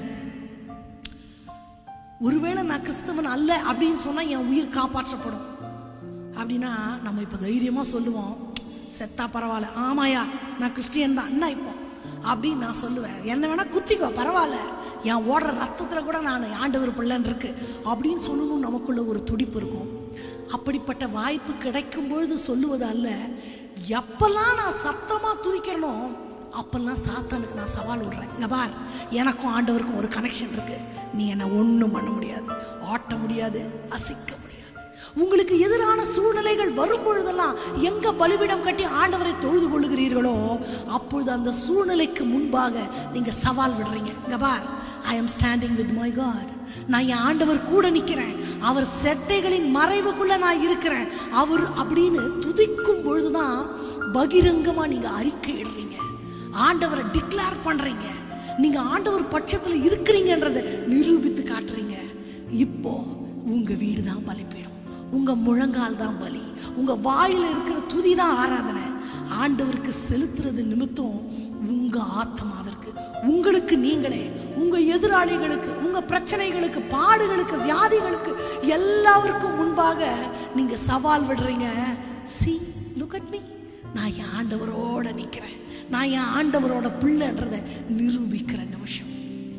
ஒருவேளை நான் கிறிஸ்தவன் அல்ல அப்படின்னு சொன்னால் என் உயிர் காப்பாற்றப்படும் அப்படின்னா நம்ம இப்போ தைரியமாக சொல்லுவோம் செத்தா பரவாயில்ல ஆமாயா நான் கிறிஸ்டியன் தான் என்ன இப்போ அப்படின்னு நான் சொல்லுவேன் என்ன வேணா குத்திக்கோ பரவாயில்ல என் ஓடுற ரத்தத்தில் கூட நான் ஆண்டவர் பிள்ளைன்னு இருக்கு அப்படின்னு சொல்லணும் நமக்குள்ள ஒரு துடிப்பு இருக்கும் அப்படிப்பட்ட வாய்ப்பு கிடைக்கும் பொழுது சொல்லுவது அல்ல எப்பெல்லாம் நான் சத்தமாக துதிக்கிறனோ அப்பெல்லாம் சாத்தானுக்கு நான் சவால் விடுறேன் இங்க பார் எனக்கும் ஆண்டவருக்கும் ஒரு கனெக்ஷன் இருக்கு நீ என்னை ஒன்றும் பண்ண முடியாது ஆட்ட முடியாது அசைக்க முடியாது உங்களுக்கு எதிரான சூழ்நிலைகள் வரும் பொழுதெல்லாம் எங்க பலிபீடம் கட்டி ஆண்டவரை தொழுது கொள்ளுகிறீர்களோ அப்பொழுது அந்த சூழ்நிலைக்கு முன்பாக நீங்க சவால் விடுறீங்க இங்க பார் I am standing with my God நான் என் ஆண்டவர் கூட நிற்கிறேன் அவர் செட்டைகளின் மறைவுக்குள்ள நான் இருக்கிறேன் அவர் அப்படின்னு துதிக்கும் பொழுதுதான் பகிரங்கமா நீங்க அறிக்கை இடுறீங்க ஆண்டவரை டிக்ளேர் பண்றீங்க நீங்க ஆண்டவர் பட்சத்துல இருக்கிறீங்கன்றதை நிரூபித்து காட்டுறீங்க இப்போ உங்க வீடு தான் பலிப்பீடம் உங்க முழங்கால் தான் பலி உங்க வாயில இருக்கிற துதி தான் ஆராதனை ஆண்டவருக்கு செலுத்துறது நிமித்தம் உங்க ஆத்மாவிற்கு உங்களுக்கு நீங்களே உங்க எதிராளிகளுக்கு உங்க பிரச்சனைகளுக்கு பாடுகளுக்கு வியாதிகளுக்கு எல்லாருக்கும் முன்பாக நீங்க சவால் விடுறீங்க சி லுக் அட் மீ நான் என் ஆண்டவரோட நிற்கிறேன் நான் என் ஆண்டவரோட பிள்ளைன்றதை நிரூபிக்கிற நிமிஷம்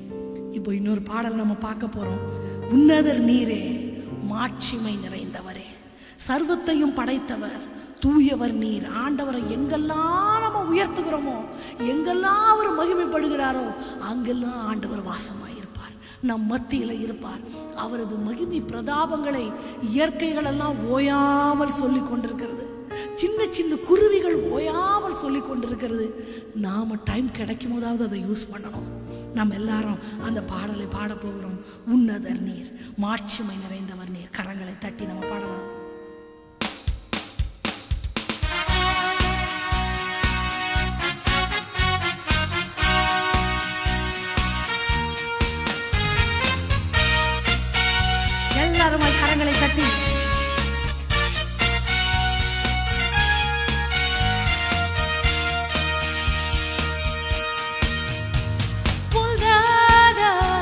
இப்போ இன்னொரு பாடல் நம்ம பார்க்க போறோம் உன்னதர் நீரே மாட்சிமை நிறைந்தவரே சர்வத்தையும் படைத்தவர் தூயவர் நீர் ஆண்டவரை எங்கெல்லாம் நம்ம உயர்த்துகிறோமோ எங்கெல்லாம் அவர் மகிமைப்படுகிறாரோ அங்கெல்லாம் ஆண்டவர் வாசமாயிருப்பார் நம் மத்தியில் இருப்பார் அவரது மகிமை பிரதாபங்களை இயற்கைகளெல்லாம் ஓயாமல் சொல்லி கொண்டிருக்கிறது சின்ன சின்ன குருவிகள் ஓயாமல் சொல்லி கொண்டிருக்கிறது நாம டைம் கிடைக்கும் போதாவது அதை யூஸ் பண்ணணும் நம்ம எல்லாரும் அந்த பாடலை பாட போகிறோம் உன்னதர் நீர் மாட்சிமை நிறைந்தவர் நீர் கரங்களை தட்டி நம்ம பாடலாம் எல்லாரும் கரங்களை தட்டி புல்காத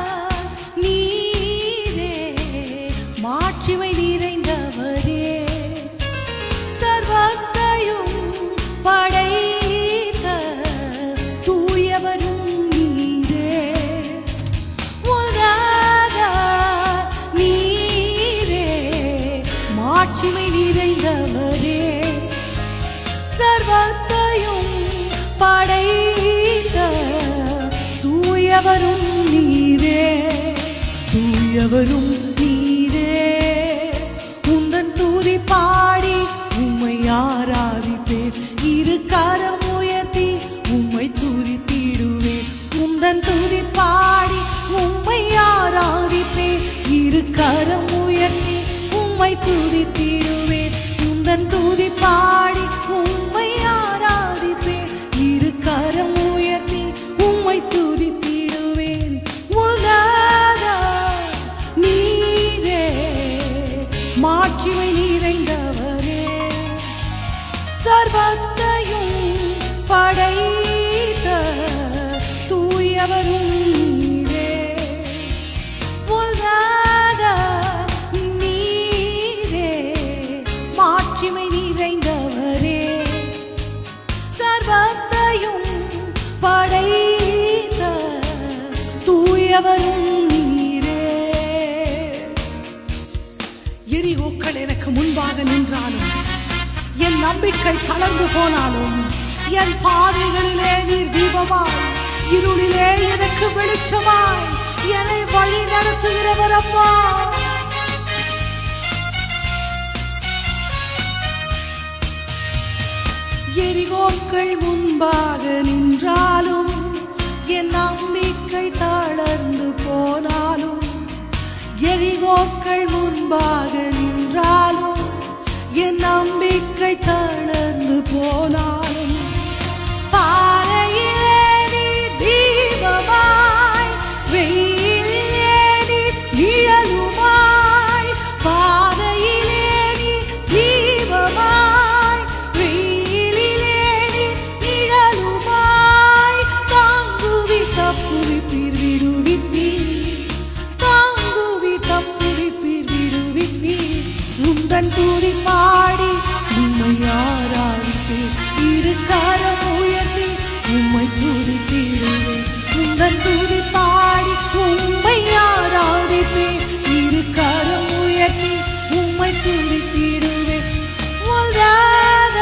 நீரே மாட்சிமை நிறைந்தவரே சர்வத்தையும் படைத்த தூயவரும் நீரே புல்காத நீரே மாட்சிமை நிறைந்தவரே சர்வத்தையும் படைத்த தூயவரும் நீரே தூயவரும் நீரே உந்தன் தூதி பாடி உம்மை ஆராதிப்பேன் இரு கரம் உயர்த்தி உம்மை துதித்திடுவேன் உந்தன் துதி பாடி உம்மை ஆராதிப்பேன் இரு கரம் உயர்த்தி உம்மை துதித்திடுவேன் உந்தன் துதி பாடி உம்மை ஆராதிப்பேன் மாட்சிமை நிறைந்தவரே சர்வத்தையும் படைத்த தூயவரும் நீரே பொல்லாத நீரே மாட்சிமை நிறைந்தவரே சர்வத்தையும் படைத்த தூயவரும் நீரே எரிகோக்கள் எனக்கு முன்பாக நின்றாலும் என் நம்பிக்கை தளர்ந்து போனாலும் என் பாதைகளிலே நீர் தீபமாய் இருளிலே எனக்கு வெளிச்சமாய் என்னை வழி நடத்துகிறவர் அப்பா எரிகோக்கள் முன்பாக நின்றாலும் என் நம்பிக்கை தளர்ந்து போனாலும் எரிகோக்கள் முன்பாக நின்றாலும் என் நம்பிக்கை தளர்ந்து போனாலும் பாறையிலே நீ தீபமாய் வெயிலிலே நீ நிழலுமாய் பாதையிலே நீ தீபமாய் வெயிலிலே நீ நிழலுமாய் தாங்குவி தப்புவிப்பீர் விடுவிப்பீர் தாங்குவி தப்புவிப்பீர் விடுவிப்பீர் உந்தன் துதி பாடி உம்மை ஆராதித்தேன் இரு கரம் உயர்த்தி உம்மை துதித்திடுவேன் உந்தன் துதி பாடி உம்மை ஆராதித்தேன் இரு கரம் உயர்த்தி உம்மை துதித்திடுவேன் ஒல்லாத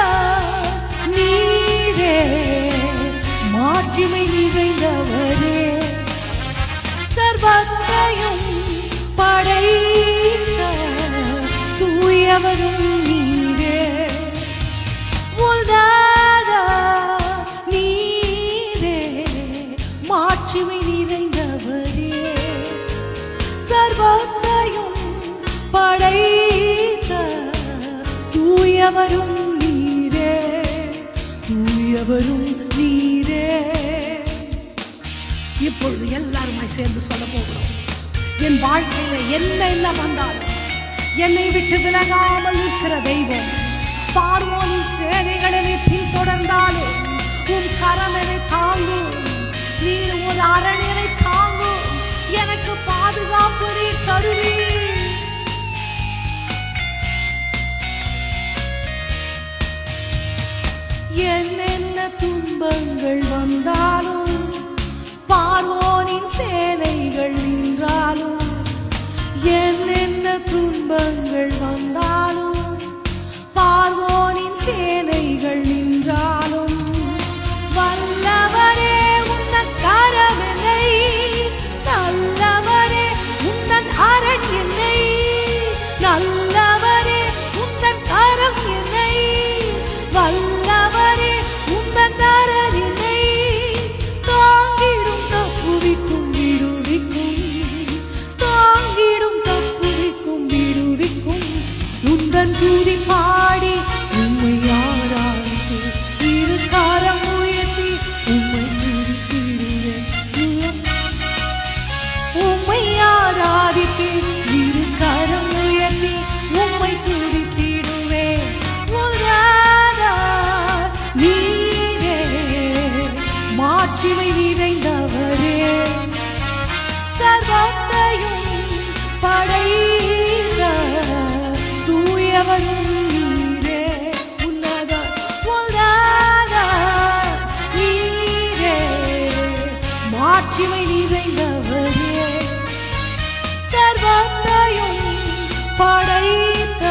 நீரே மாட்சிமை நிறைந்தவரே சர்வத்தையும் படைத்த தூயவரும் நீரே உல்தாத நீரே மாட்சிமை நிறைந்தவரே சர்வத்தையும் படைத்த தூயவரும் நீரே தூயவரும் நீரே இப்பொழுது எல்லாருமாய் சேர்ந்து சொல்ல போகிறோம் என் வாழ்க்கையில என்ன என்ன வந்தாலும் என்னை விட்டு விலகாமல் இருக்கிற தெய்வம் பார்வோனின் சேனைகளை பின்தொடர்ந்தாலும் உன் கரம் என்னை தாங்கும் நீர் ஒரு அரணியனை தாங்கும் எனக்கு பாதுகாப்பு நீ தருவீர் என்னென்ன துன்பங்கள் வந்தாலும் பார்வோனின் சேனைகள் நின்றாலும் என்னென்ன துன்பங்கள் வந்தாலும் பார்வோனின் சேனைகள் நின்றாலும் வல்லவரே உந்தன் கரம் என்னை நல்லவரே உந்தன் அரண் என்னை நல்லவரே உந்தன் கரம் என்னை வல்லவரே உந்தன் அரண் என்னை தாங்கிடும் தப்புவிக்கும் விடுவிக்கும் தாங்கிடும் தப்புவிக்கும் விடுவிக்கும் உந்தன் துதி பாடி உம்மை ஆராதித்து இரு காரம் உயர்த்தி உம்மை துதித்திடுவேன் உம்மை ஆராதித்து இரு கரம் உயர்த்தி உம்மை துதித்திடுவேன் உராதா நீரே மாட்சிமை நிறைந்தவரே சர்வத்தையும் படைத்த தூயவரும் நீரே உன்னத உன்னத நீரே மாட்சிமை நிறைந்தவரே சர்வத்தையும் படைத்த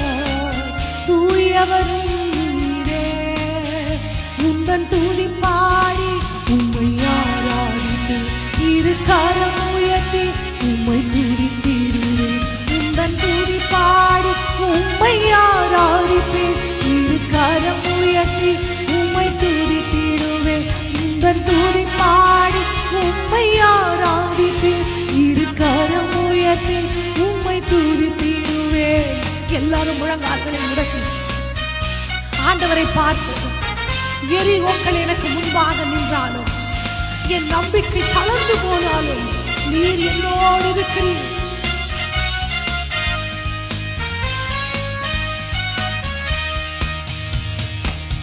தூயவரும் நீரே உந்தன் துதி பாடி உம்மை ஆராதித்து இரு கரம் உயர்த்தி உம்மை துதித்திடுவேன் உந்தன் துதி பாடி உம்மை ஆராதிப்பேன் இரு கரம் உயர்த்தி உம்மை துதித்திடுவேன் உந்தன் துதி பாடி உம்மை ஆராதிப்பேன் இரு கரம் உயர்த்தி உம்மை துதித்திடுவேன் எல்லாரும் முழங்கால்களை முடக்கி ஆண்டவரை பார்த்து எரிகோக்கள் எனக்கு முன்பாக நின்றாலும் என் நம்பிக்கை தளர்ந்து போனாலும் நீர் என்னோடு இருக்கிறீர்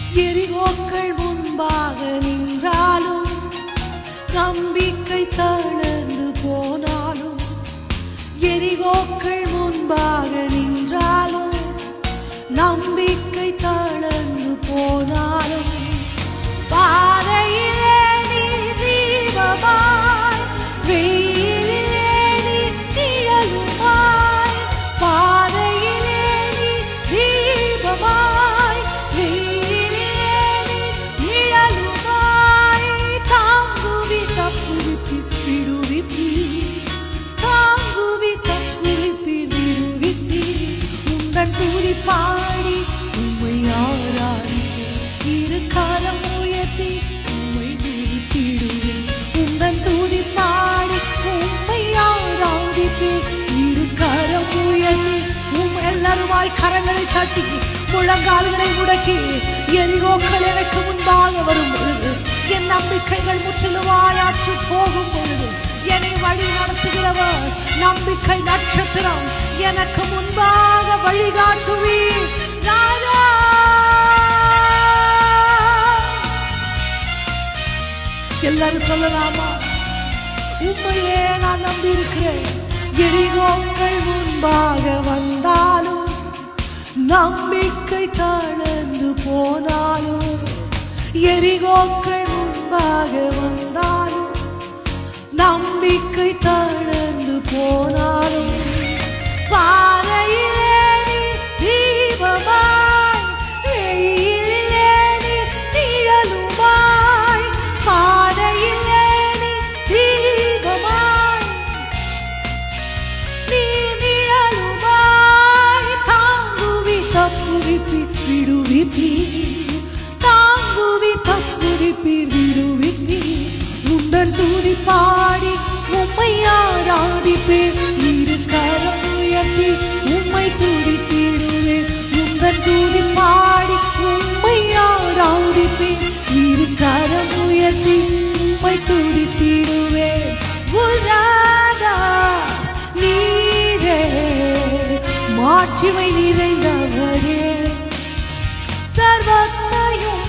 எரிகோக்கள் முன்பாக நின்றாலும் நம்பிக்கை தளர்ந்து போனாலும் எரிகோக்கள் முன்பாக நின்றாலும் நம்பிக்கை தளர்ந்து போனாலும் பாதையிலே நீ தீபமாய் வெயிலிலே நீ நிழலுமாய் பாதையிலே நீ தீபமாய் வெயிலிலே நீ நிழலுமாய் தாங்குவி தப்புவிப்பி விடுவிப்பி தாங்குவி தப்புவிப்பி விடுவிப்பி உங்கள் துதி பாடி உம்மை ஆராதிப்பேன் இரு கரம் உயர்த்தி உம்மை துதித்திடுவேன் உங்கள் துதி பாடி உம்மை ஆராதிப்பேன் இரு கரம் உயர்த்தி உம் எல்லாருமாய் கரங்களை தட்டி முழங்கால்களை முடக்கி எரிகோக்கள் எனக்கு முன்பாக வரும் பொழுது என் நம்பிக்கைகள் முற்றிலுமாயாற்றி போகும் பொழுது என்னை வழி நடத்துகிறவர் நம்பிக்கை நட்சத்திரம் எனக்கு முன்பாக வழிகாட்டுவி ராஜா எல்லாரும் சொல்லலாமா உண்மையே நான் நம்பி இருக்கிறேன் எரிகோக்கள் முன்பாக வந்தாலும் நம்பிக்கை தளர்ந்து போனாலும் எரிகோக்கள் முன்பாக வந்தாலும் நம்பிக்கை தளர்ந்து போனாலும் பாறையிலே நீ தீபமாய் வெயிலிலே நீ நிழலுமாய் பாறையிலே நீ தீபமாய் நீ நிழலுமாய் தாங்குவி தப்புவிப்பி விடுவிப்பி தாங்குவி தப்புவிப்பி விடுவிப்பி உந்தன் துதி பாடி உம்மை ஆராதிப்பேன் இரு கரம் உயர்த்தி உம்மை துதித்திடுவேன் உந்தன் துதி பாடி உம்மை ஆராதிப்பேன் இரு கரம் உயர்த்தி உம்மை துதித்திடுவேன் உராதா நீரே மாட்சிமை நிறைந்தவரே சர்வத்தையும்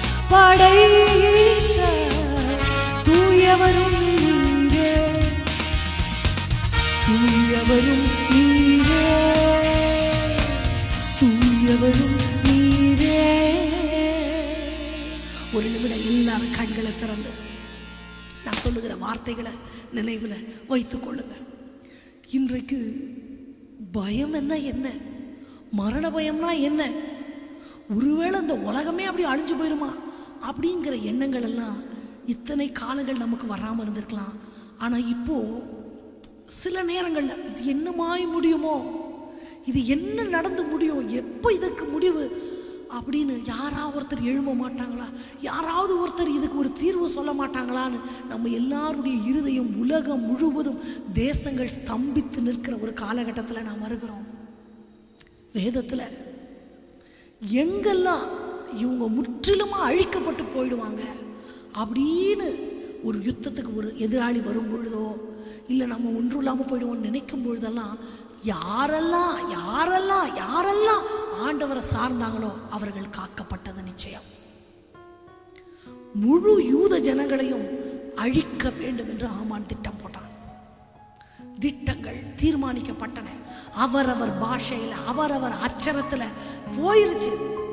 படைத்த தூயவரும் நீரே தூயவரும் நீரே தூயவரும் நீரே ஒரு நிமிடம் எல்லாரும் கண்களை திறந்து நான் சொல்லுகிற வார்த்தைகளை நினைவில் வைத்துக் கொள்ளுங்க இன்றைக்கு பயம் என்ன என்ன மரண பயம்னா என்ன ஒருவேளை இந்த உலகமே அப்படி அழிஞ்சு போயிருமா அப்படிங்கிற எண்ணங்கள் எல்லாம் இத்தனை காலங்கள் நமக்கு வராமல் இருந்திருக்கலாம் ஆனால் இப்போ சில நேரங்களில் இது என்னமாய் முடியுமோ இது என்ன நடந்து முடியும் எப்போ இதற்கு முடிவு அப்படின்னு யாராவது ஒருத்தர் எழும்ப மாட்டாங்களா யாராவது ஒருத்தர் இதுக்கு ஒரு தீர்வு சொல்ல மாட்டாங்களான்னு நம்ம எல்லாருடைய இருதயம் உலகம் முழுவதும் தேசங்கள் ஸ்தம்பித்து நிற்கிற ஒரு காலகட்டத்தில் நாம் வருகிறோம் வேதத்தில் எங்கெல்லாம் இவங்க முற்றிலுமா அழிக்கப்பட்டு போயிடுவாங்க அப்படின்னு ஒரு யுத்தத்துக்கு ஒரு எதிராளி வரும் பொழுதோ இல்லை நம்ம ஒன்றும் இல்லாமல் போயிடுவோம்னு நினைக்கும் பொழுதெல்லாம் யாரெல்லாம் யாரெல்லாம் யாரெல்லாம் ஆண்டவரை சார்ந்தாங்களோ அவர்கள் காக்கப்பட்டது நிச்சயம் முழு யூத ஜனங்களையும் அழிக்க வேண்டும் என்று ஆமான் திட்டம் போட்டான் திட்டங்கள் தீர்மானிக்கப்பட்டன அவரவர் பாஷையில் அவரவர் அச்சரத்தில் போயிருச்சு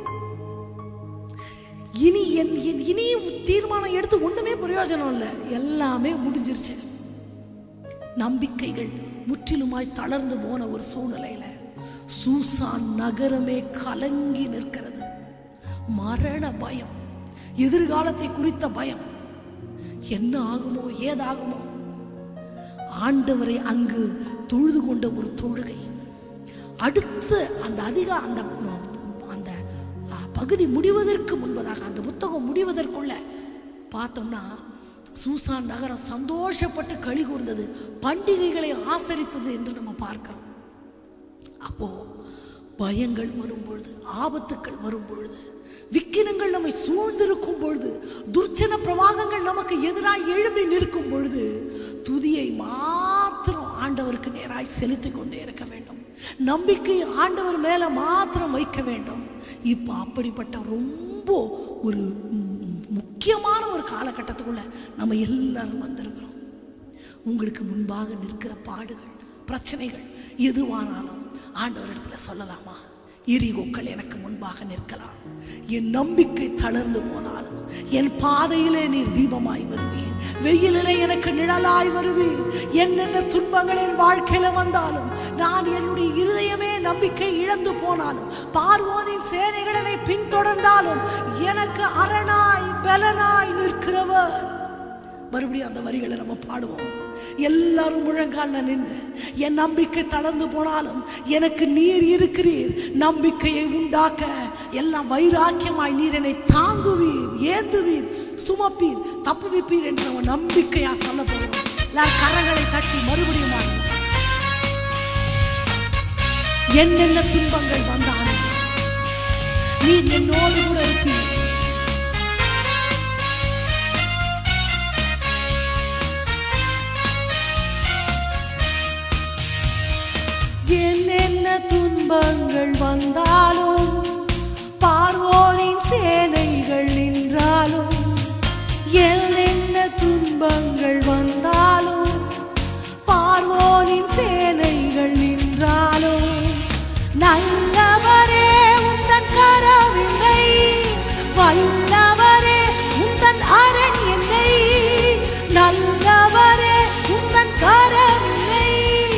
இனி என் என்- இனி தீர்மானம் எடுத்து ஒண்ணுமே பிரயோஜனம் இல்லை எல்லாமே முடிஞ்சிருச்சு நம்பிக்கைகள் முற்றிலுமாய் தளர்ந்து போன ஒரு சூழ்நிலையில சூசான் நகரமே கலங்கி நிற்கிறது மரண பயம் எதிர்காலத்தை குறித்த பயம் என்ன ஆகுமோ ஏதாகுமோ ஆண்டவரை அங்கு தொழுது கொண்ட ஒரு தொழுகை அடுத்து அந்த அதிக அந்த அந்த அ, பகுதி முடிவதற்கு முன்பதாக அந்த புத்தகம் முடிவதற்குள்ள பார்த்தோம்னா சூசான் நகரம் சந்தோஷப்பட்டு களி கூர்ந்தது பண்டிகைகளை ஆசரித்தது என்று நம்ம பார்க்கிறோம் அப்போ பயங்கள் வரும் பொழுது ஆபத்துக்கள் வரும் பொழுது விக்கினங்கள் நம்மை சூழ்ந்திருக்கும் பொழுது துர்ச்சன பிரவாகங்கள் நமக்கு எதிராய் எழும்பி நிற்கும் பொழுது துதியை மாத்திரம் ஆண்டவருக்கு நேராய் செலுத்திக் கொண்டே இருக்க வேண்டும் நம்பிக்கை ஆண்டவர் மேல மாத்திரம் வைக்க வேண்டும் இப்போ அப்படிப்பட்ட ரொம்ப ரொம்ப ஒரு ம், முக்கியமான ஒரு காலகட்டத்துக்குள்ள நம்ம எல்லாரும் வந்திருக்கிறோம் உங்களுக்கு முன்பாக நிற்கிற பாடுகள் பிரச்சனைகள் எதுவானாலும் ஆண்டவரிடத்துல சொல்லலாமா எரிகோக்கள் எனக்கு முன்பாக நிற்கலாம் என் நம்பிக்கை தளர்ந்து போனாலும் என் பாதையிலே நீர் தீபமாய் வருவீர் வெயிலிலே எனக்கு நிழலாய் வருவீர் என்னென்ன துன்பங்கள் என் வாழ்க்கையில வந்தாலும் நான் என்னுடைய இருதயமே நம்பிக்கை இழந்து போனாலும் பார்வோனின் சேனைகள் என்னை பின்தொடர்ந்தாலும் எனக்கு அரணாய் பலனாய் நிற்கிறவர் மறுபடியும் அந்த வரிகளை நம்ம பாடுவோம் எல்லாரும் முழங்கால நின்று என் நம்பிக்கை தளர்ந்து போனாலும் எனக்கு நீர் இருக்கிறீர் நம்பிக்கையை உண்டாக்க எல்லாம் வைராக்கியமாய் நீர் என்னை தாங்குவீர் ஏந்துவீர் சுமப்பீர் தப்புவிப்பீர் என்று நம்ம நம்பிக்கையா சொல்ல போகிறோம் எல்லாரும் கரங்களை தட்டி மறுபடியும் ஆடுவோம். என்னென்ன துன்பங்கள் வந்தாலும் நீர் என்னோடு கூட இருப்பீர் என்னென்ன துன்பங்கள் வந்தாலும் பார்வோரின் சேனைகள் நின்றாலும் என்னென்ன துன்பங்கள் வந்தாலும் பார்வோனின் சேனைகள் நின்றாலும் நல்லவரே உந்தன் கரவில்லை வல்லவரே உந்தன் அரண் என்னை நல்லவரே உந்தன் கரவில்லை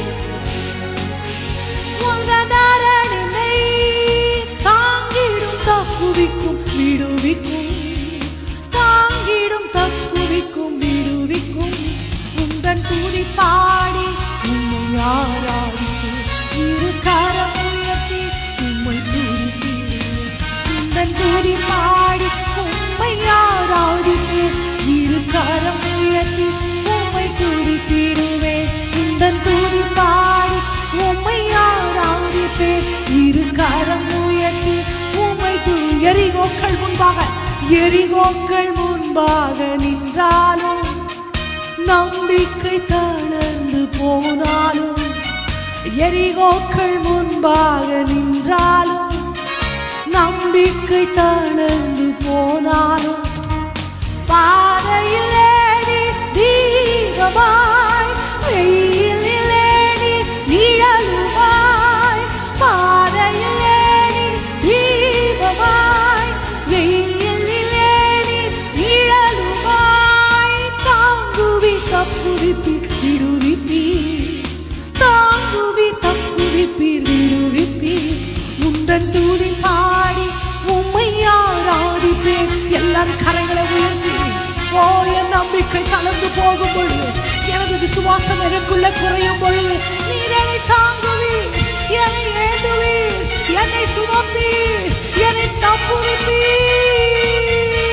உலகதாரனை தாங்கிடும் தப்புவிக்கும் விடுவிக்கும் தாங்கிடும் தப்புவிக்கும் விடுவிக்கும் உந்தன் துதி பாடி உம்மை ஆராதித்து இரு கரம் உயர்த்தி உம்மை துதித்திடுவேன் உந்தன் துதி பாடி உம்மை ஆராதித்து இரு கரம் உயர்த்தி உம்மை துதித்திடுவேன் உந்தன் துதி பாடி உம்மை ஆராதிப்பேன் இரு கரம் உயர்த்தி உம்மை து எரிகோக்கள் முன்பாக எரிகோக்கள் முன்பாக நின்றாலும் நம்பிக்கை தளர்ந்து போனாலும் எரிகோக்கள் முன்பாக நின்றாலும் நம்பிக்கை தளர்ந்து போனாலும் பாதையிலே நீ தீபமாய் வெயிலிலே நீ நிழலுமாய் பாதையிலே நீ தீபமாய் வெயிலிலே நீ நிழலுமாய் தாங்குவி தப்புவிப்பீர் விடுவிப்பீர் தாங்குவி தப்புவிப்பீர் விடுவிப்பீர் முந்தன் தூதி பாடி உம்மை ஆராதிப்பேன் எல்லாரும் கரங்களை உயர்த்தி ஓ என் நம்பிக்கை தளர்ந்து போகும் பொழுது எனது விசுவாசம் எனக்குள்ள குறையும் பொழுது நீர் என்னை தாங்குவீர் என்னை ஏந்துவீர் என்னை சுமப்பீர் என்னை தப்புவிப்பீர்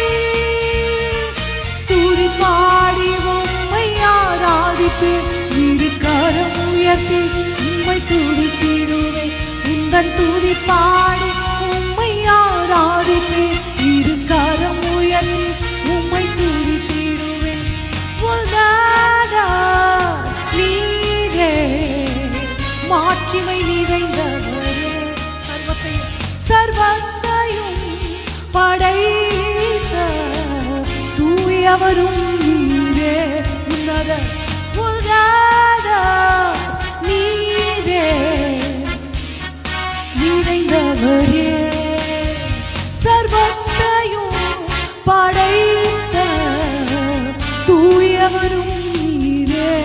துதி பாடி உம்மை ஆராதிப்பேன் இரு கரம் உயர்த்தி உம்மை துதித்திடுவேன் உந்தன் துதி பாடி உம்மை ஆராதிப்பேன் இரு கரம் உயர்த்தி உம்மை துதித்திடுவேன் உலகா நீரே மாட்சிமை நிறைந்தவரே சர்வத்தையும் சர்வத்தையும் படைத்த தூயவரும் நீரே உன்னத உன்னத நீரே நிறைந்தவரே சர்வத்தையும் படைத்த தூயவரும் நீரே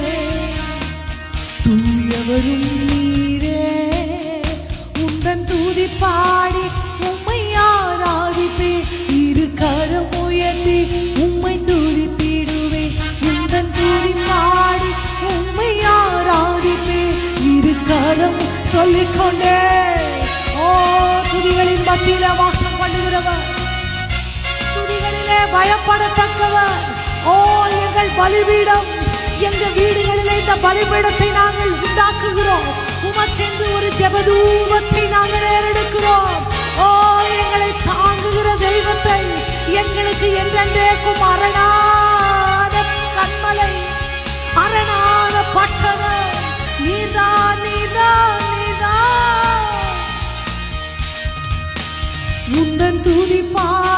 தூயவரும் நீரே உந்தன் தூதி பாடி உம்மை ஆராதிப்பே இரு கரம் உயர்த்தி உம்மை துதித்திடுவேன் உந்தன் தூதி பாடி உம்மை ஆராதிப்பே இரு கரம் சொல்லிக்கொண்டே ஓ துதிகளின் மத்தியில வாசம் பண்ணுகிறவர் துதிகளிலே பயப்படத்தக்கவர் ஓ எங்கள் பலிபீடம் எங்க வீடுகளிலே இந்த பலிபீடத்தை நாங்கள் உண்டாக்குகிறோம் உமக்கென்று ஒரு ஜெபதூபத்தை நாங்கள் ஏறெடுக்கிறோம் ஓ எங்களை தாங்குகிற தெய்வத்தை எங்களுக்கு என்றென்றேக்கும் அரணான கண்மலை அரணான பட்டவர் நீதான் நீதான் நீதான் உந்தன் துதி பா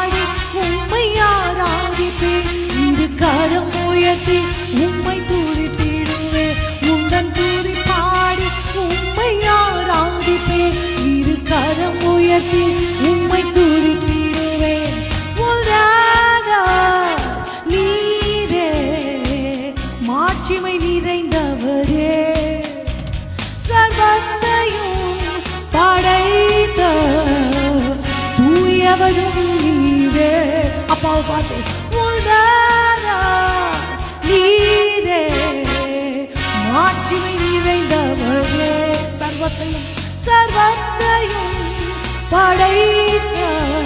உம்மை துதித்திடுவேன் உந்தன் துதி பாடி உம்மை ஆராதிப்பேன் இரு கரம் உயர்த்தி உம்மை துதித்திடுவேன் உதாரா நீரே மாட்சிமை நிறைந்தவரே சர்வத்தையும் படைத்த தூயவரும் நீரே அப்பாவை பார்த்து உதாரா நீரே மாட்சிமை நிறைந்தவரே சர்வத்தையும் சர்வத்தையும் படைத்த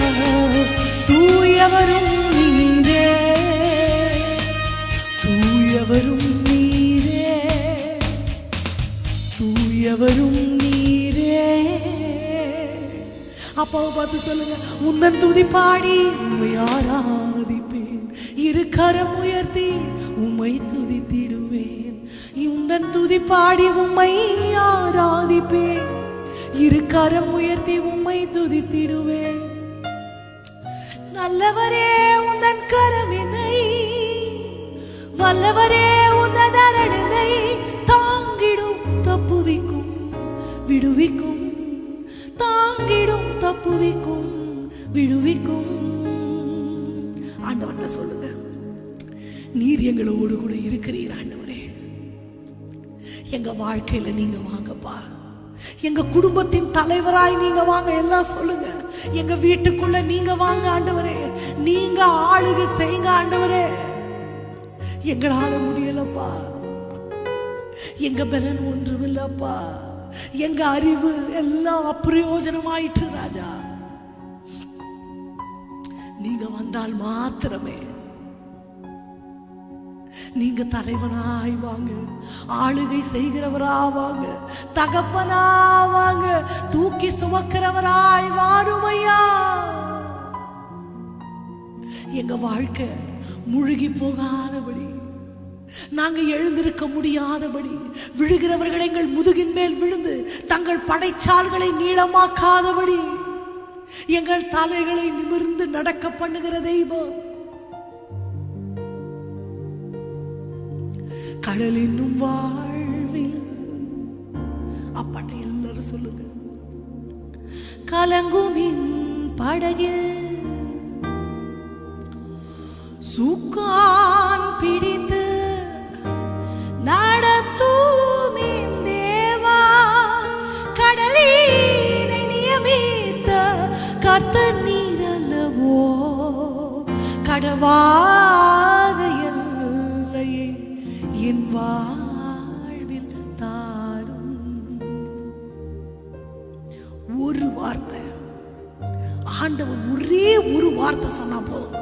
தூயவரும் நீரே தூயவரும் நீரே தூயவரும் நீரே அப்பாவை பார்த்து சொல்லுங்க உந்தன் துதி பாடி உம்மை ஆராதிப்பேன் இரு கரம் உயர்த்தி உம்மை துதித்திடுவேன் உந்தன் துதி பாடி உம்மை ஆராதிப்பேன் இரு கரம் உயர்த்தி உம்மை துதித்திடுவேன் நல்லவரே உந்தன் கரம் என்னை வல்லவரே உந்தன் அரடனை தாங்கிடும் தப்புவிக்கும் விடுவிக்கும் தாங்கிடும் தப்புவிக்கும் விடுவிக்கும் ஆண்டவர்கிட்ட சொல்லுங்க நீர் எங்களோடு கூட இருக்கிறீர் ஆண்டவரே எங்க வாழ்க்கையில நீங்க வாங்கப்பா எங்க குடும்பத்தின் தலைவராய் நீங்க வாங்க எல்லாம் சொல்லுங்க எங்க வீட்டுக்குள்ள நீங்க வாங்க ஆண்டவரே நீங்க ஆளுகை செய்யுங்க ஆண்டவரே எங்களால முடியலப்பா எங்க பலன் ஒன்றுமில்லப்பா எங்க அறிவு எல்லாம் அப்பிரயோஜனமாயிற்று ராஜா நீங்க வந்தால் மாத்திரமே நீங்க தலைவனாய் வாங்க ஆளுகை செய்கிறவரா வாங்க தகப்பனா வாங்க தூக்கி சுமக்கிறவராய் வாருமையா எங்க வாழ்க்கை முழுகி போகாதபடி நாங்க எழுந்திருக்க முடியாதபடி விழுகிறவர்கள் எங்கள் முதுகின் மேல் விழுந்து தங்கள் படைச்சால்களை நீளமாக்காதபடி எங்கள் தலைகளை நிமிர்ந்து நடக்க பண்ணுகிற தெய்வம் கடல் என்னும் வாழ்வில் அப்பாட்ட எல்லாரும் சொல்லுங்க கலங்குமின் படகில் சுக்கான் பிடித்து நடத்தூமின் தேவா கடலினை நியமித்த கர்த்தர் நீரல்லவோ கடவாத எல்லையை என் வாழ்வில் தாரும் ஒரு வார்த்தை ஆண்டவர் ஒரே ஒரு வார்த்தை சொன்னா போதும்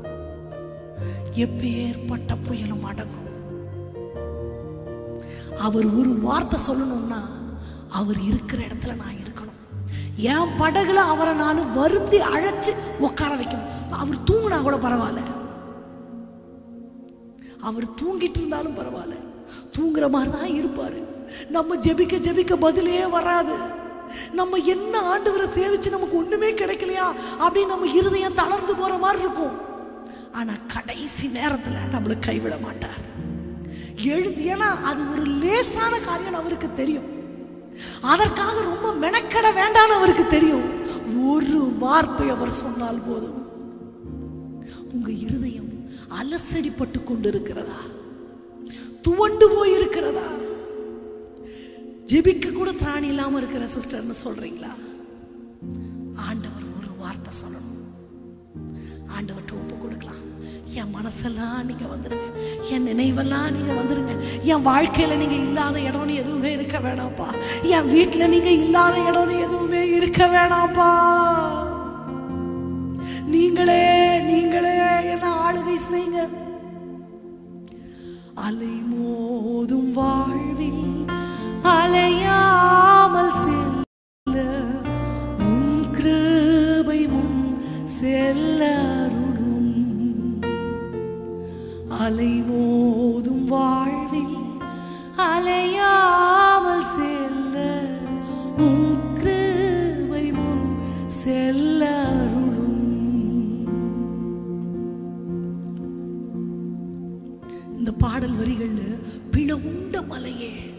எப்பேற்பட்ட புயலும் அடங்கும் அவர் ஒரு வார்த்தை சொல்லணும்னா அவர் இருக்கிற இடத்துல நான் இருக்கணும் என் படகுல அவரை நான் வருந்தி அழைச்சு உட்கார வைக்கணும் அவர் தூங்கினா கூட பரவாயில்ல அவர் தூங்கிட்டு இருந்தாலும் பரவாயில்ல தூங்குற மாதிரி தான் இருப்பாரு நம்ம ஜெபிக்க ஜெபிக்க பதிலே வராது நம்ம என்ன ஆண்டவரை சேவிச்சு நமக்கு ஒண்ணுமே கிடைக்கலையா அப்படின்னு நம்ம இருதயம் தளர்ந்து போற மாதிரி இருக்கும் ஆனா கடைசி நேரத்துல நம்மளை கைவிட மாட்டார் எழுந்து ஏன்னா அது ஒரு லேசான காரியம் அவருக்கு தெரியும் அதற்காக ரொம்ப மெனக்கட வேண்டாம்னு அவருக்கு தெரியும் ஒரு வார்த்தை அவர் சொன்னால் போதும் உங்க இருதயம் அலசடிப்பட்டு கொண்டிருக்கிறதா துவண்டு போய் இருக்கிறதா ஜெபிக்க கூட திராணி இல்லாம இருக்கிற சிஸ்டர்னு சொல்றீங்களா ஆண்டவர் ஒரு வார்த்தை சொல்லணும் ஆண்டவர்கிட்ட ஒப்பு கொடுக்கலாம் என் மனசெல்லாம் நீங்க வந்துருங்க என் நினைவெல்லாம் நீங்க வந்துருங்க என் வாழ்க்கையில நீங்க இல்லாத இடம்னு எதுவுமே இருக்க வேணாம்ப்பா என் வீட்டுல நீங்க இல்லாத இடம்னு எதுவுமே இருக்க வேணாம்ப்பா நீங்களே நீங்களே என்ன ஆளுகை செய்யுங்க அலை மோதும் வாழ்வில் அலையாமல் செல்ல உன் கிருபை முன் செல்ல அருளும் அலை மோதும் வாழ்வில் அலையாமல் செல்ல உன் கிருபை முன் செல்ல அருளும் இந்த பாடல் வரிகள்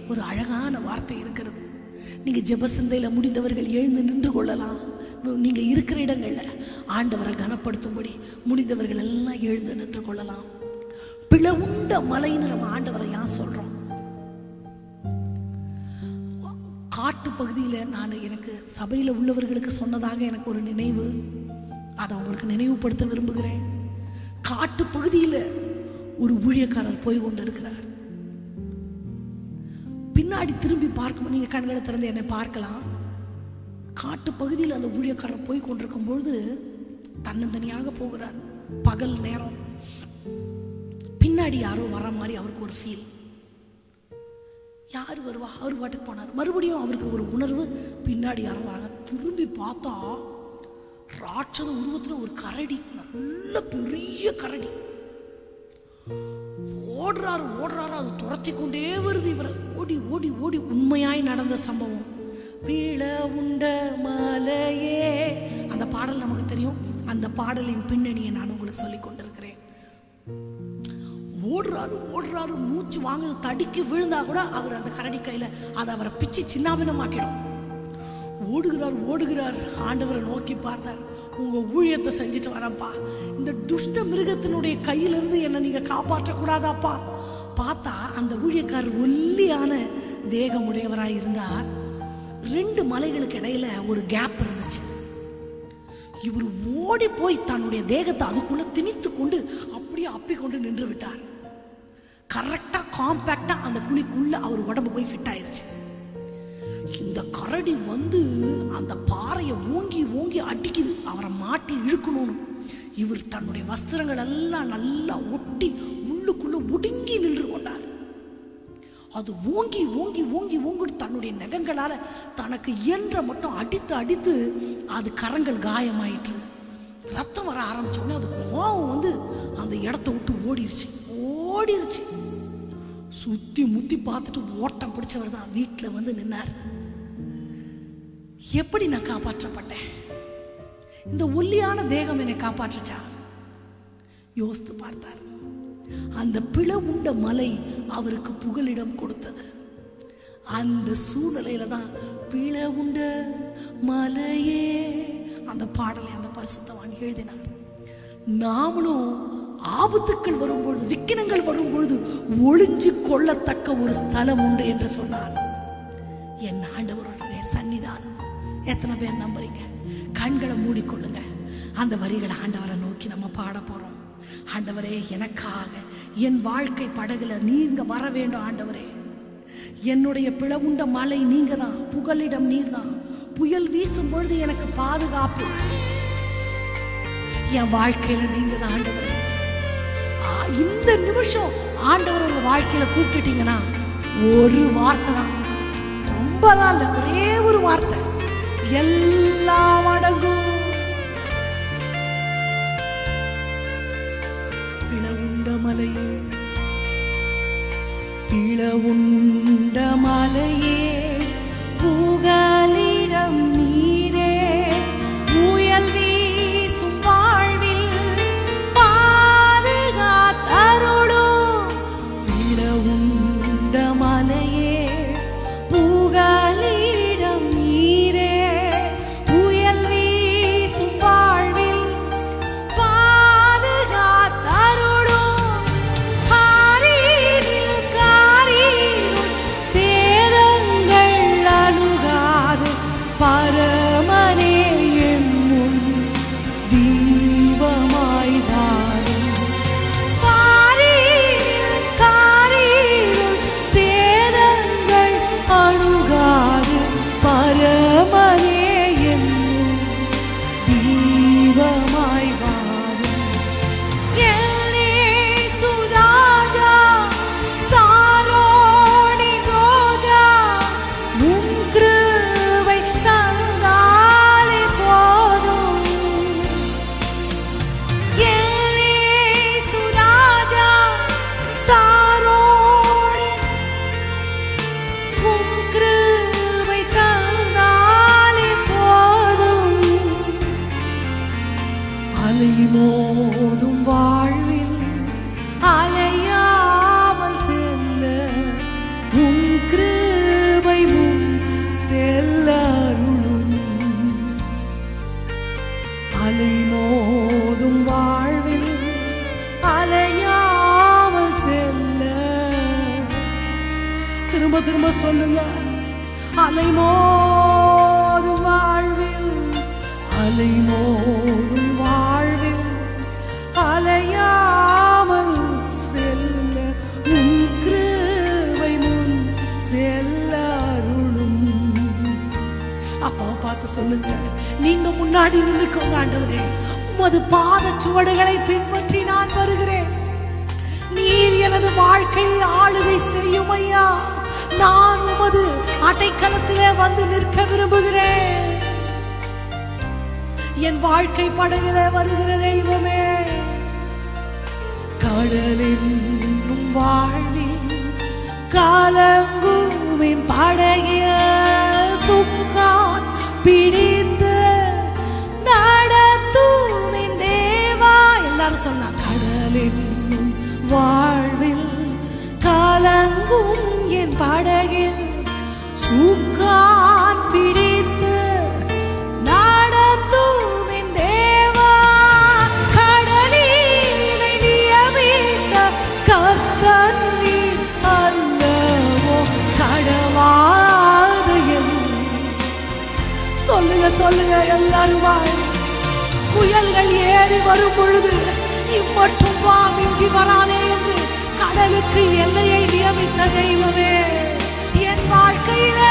ஒரு அழகான வார்த்தை இருக்கிறது நீங்க ஜெபசந்தையில முடிந்தவர்கள் எழுந்து நின்று கொள்ளலாம் நீங்க இருக்கிற இடங்கள்ல ஆண்டவரை கனப்படுத்தும்படி முடிந்தவர்கள் எல்லாம் எழுந்து நின்று கொள்ளலாம் பிளவுண்ட மலைன்னு நம்ம ஆண்டவரை ஏன் சொல்றோம் காட்டு பகுதியில் நான் எனக்கு சபையில் உள்ளவர்களுக்கு சொன்னதாக எனக்கு ஒரு நினைவு அதை உங்களுக்கு நினைவுபடுத்த விரும்புகிறேன் காட்டு பகுதியில் ஒரு ஊழியக்காரர் போய் கொண்டு இருக்கிறார் பின்னாடி திரும்பி பார்க்கும் நீங்க கண்களை திறந்து என்னை பார்க்கலாம் காட்டு பகுதியில் அந்த ஊழியக்காரர் போய் கொண்டிருக்கும் பொழுது தன்னந்தனியாக போகிறார் பகல் நேரம் பின்னாடி யாரோ வர மாதிரி அவருக்கு ஒரு ஃபீல் யார் வருவா அவர் பாட்டுக்கு போனார் மறுபடியும் அவருக்கு ஒரு உணர்வு பின்னாடி யாரும் வராங்க திரும்பி பார்த்தா ராட்சத உருவத்தில் ஒரு கரடி நல்ல பெரிய கரடி ஓடுறாரு ஓடுறாரு அது துரத்தி கொண்டே வருது இவரை ஓடி ஓடி ஓடி உண்மையாய் நடந்த சம்பவம் பீழ உண்ட மலையே அந்த பாடல் நமக்கு தெரியும் அந்த பாடலின் பின்னணியை நான் உங்களுக்கு சொல்லிக் கொண்டிருக்கிறேன் ஓடுறாரு ஓடுறாரு மூச்சு வாங்குது தடிக்கு விழுந்தா கூட அவர் அந்த கரடி கையில அதை அவரை பிச்சு சின்னாபினமாக்கிடும் ஓடுகிறார் ஓடுகிறார் ஆண்டவரை நோக்கி பார்த்தார் உங்க ஊழியத்தை செஞ்சுட்டு வரேன்ப்பா இந்த துஷ்ட மிருகத்தினுடைய கையிலிருந்து என்னை நீங்க காப்பாற்றக்கூடாதாப்பா பார்த்தா அந்த ஊழியக்காரர் ஒல்லியான தேகமுடையவராய் இருந்தார் ரெண்டு மலைகளுக்கு இடையில ஒரு கேப் இருந்துச்சு இவர் ஓடி போய் தன்னுடைய தேகத்தை அதுக்குள்ள திணித்து கொண்டு அப்படியே அப்பி கொண்டு நின்று விட்டார் கரெக்டா காம்பேக்டா அந்த குழிக்குள்ள அவர் உடம்பு போய் ஃபிட் ஆயிருச்சு இந்த கரடி வந்து அந்த பாறையை ஓங்கி ஓங்கி அடிக்குது அவரை மாட்டி இழுக்கணும்னு இவர் தன்னுடைய வஸ்திரங்கள் எல்லாம் நல்லா ஒட்டி உள்ளுக்குள்ள ஒடுங்கி நின்று கொண்டார் அது ஓங்கி ஓங்கி ஓங்கி ஓங்கி தன்னுடைய நகங்களால தனக்கு இயன்ற மட்டும் அடித்து அடித்து அது கரங்கள் காயமாயிற்று ரத்தம் வர ஆரம்பிச்ச உடனே அது கோவம் வந்து அந்த இடத்த விட்டு ஓடிருச்சு ஓடிருச்சு சுத்தி முத்தி பார்த்துட்டு ஓட்டம் பிடிச்சவர் தான் வீட்டில் வந்து நின்னார் எப்படி நான் காப்பாற்றப்பட்டேன் இந்த ஒல்லியான தேகம் என்னை காப்பாற்றுச்சா யோசித்து பார்த்தார் அந்த பிளவுண்ட மலை அவருக்கு புகலிடம் கொடுத்தது அந்த சூழ்நிலையில தான் பிளவுண்ட மலையே அந்த பாடலை அந்த பரிசுத்தவான் எழுதினார் நாமளும் ஆபத்துக்கள் வரும்பொழுது விக்கினங்கள் வரும்பொழுது ஒளிஞ்சு கொள்ளத்தக்க ஒரு ஸ்தலம் உண்டு என்று சொன்னார் என் ஆண்டவருடைய சன்னிதானம் எத்தனை பேர் நம்புறீங்க கண்களை மூடிக்கொள்ளுங்க அந்த வரிகளை ஆண்டவரை நோக்கி நம்ம பாட போறோம் ஆண்டவரே எனக்காக என் வாழ்க்கை படகுல நீங்க வர வேண்டும் ஆண்டவரே என்னுடைய பிளவுண்ட மலை நீங்க தான் புகலிடம் நீர் தான் புயல் வீசும் பொழுது எனக்கு பாதுகாப்பு என் வாழ்க்கையில நீங்க தான் ஆண்டவரே ஆ, இந்த நிமிஷம் ஆண்டவர் உங்க வாழ்க்கையில கூப்பிட்டுட்டீங்கன்னா ஒரு வார்த்தை தான் ரொம்பலாம் இல்ல ஒரே ஒரு வார்த்தை எல்லாம் அடங்கும் பிளவுண்ட மலையே பிளவுண்ட மலையே புகலிடம் நீரே புயல் வீசும் வாழ்வில் பாதுகாத்தருளும் பிளவுண்ட மலையே புகலிடம் நீரே புயல் வீசும் வாழ்வில் பாதுகாத்தருளும் காரீரில் காரீரும் சேதங்கள் அணுகாது வாழ்வில் அலையாமல் செல்ல திரும்ப திரும்ப சொல்லுங்க அலைமோதும் வாழ்வில் அலைமோதும் வாழ்வில் அலையாமல் செல்ல உன் கிருபை முன் செல்ல அருளும் அப்பாவை பார்த்து சொல்லுங்க நீங்க முன்னாடி நின்னுக்கோங்க ஆண்டவரே உமது பாத சுவடுகளை பின்பற்றி நான் வருகிறேன் நீர் எனது வாழ்க்கையை ஆளுகை செய்யும் ஐயா நான் உமது அடைக்கலத்திலே வந்து நிற்க விரும்புகிறேன் என் வாழ்க்கை படகிலே வருகிற தெய்வமே கடலின் வாழ்வில் காலங்குமின் படகிய சுக்கான் பிடித்து நடத்துமின் தேவா எல்லாரும் சொன்னாங்க கடலின் வாழ்வில் காலங்கும் என் படகில் சுக்கான் பிடித்து நடத்தும் என் தேவா கடலினை நியமித்த கர்த்தன் நீர் அல்லவோ கடவாத என் சொல்லுங்க சொல்லுங்க எல்லாரும் வாய் புயல்கள் ஏறி வரும் பொழுது இம்மட்டும் வா மிஞ்சி வராதே என்று கடலுக்கு எல்லையை நியமித்த தெய்வமே என் வாழ்க்கையிலே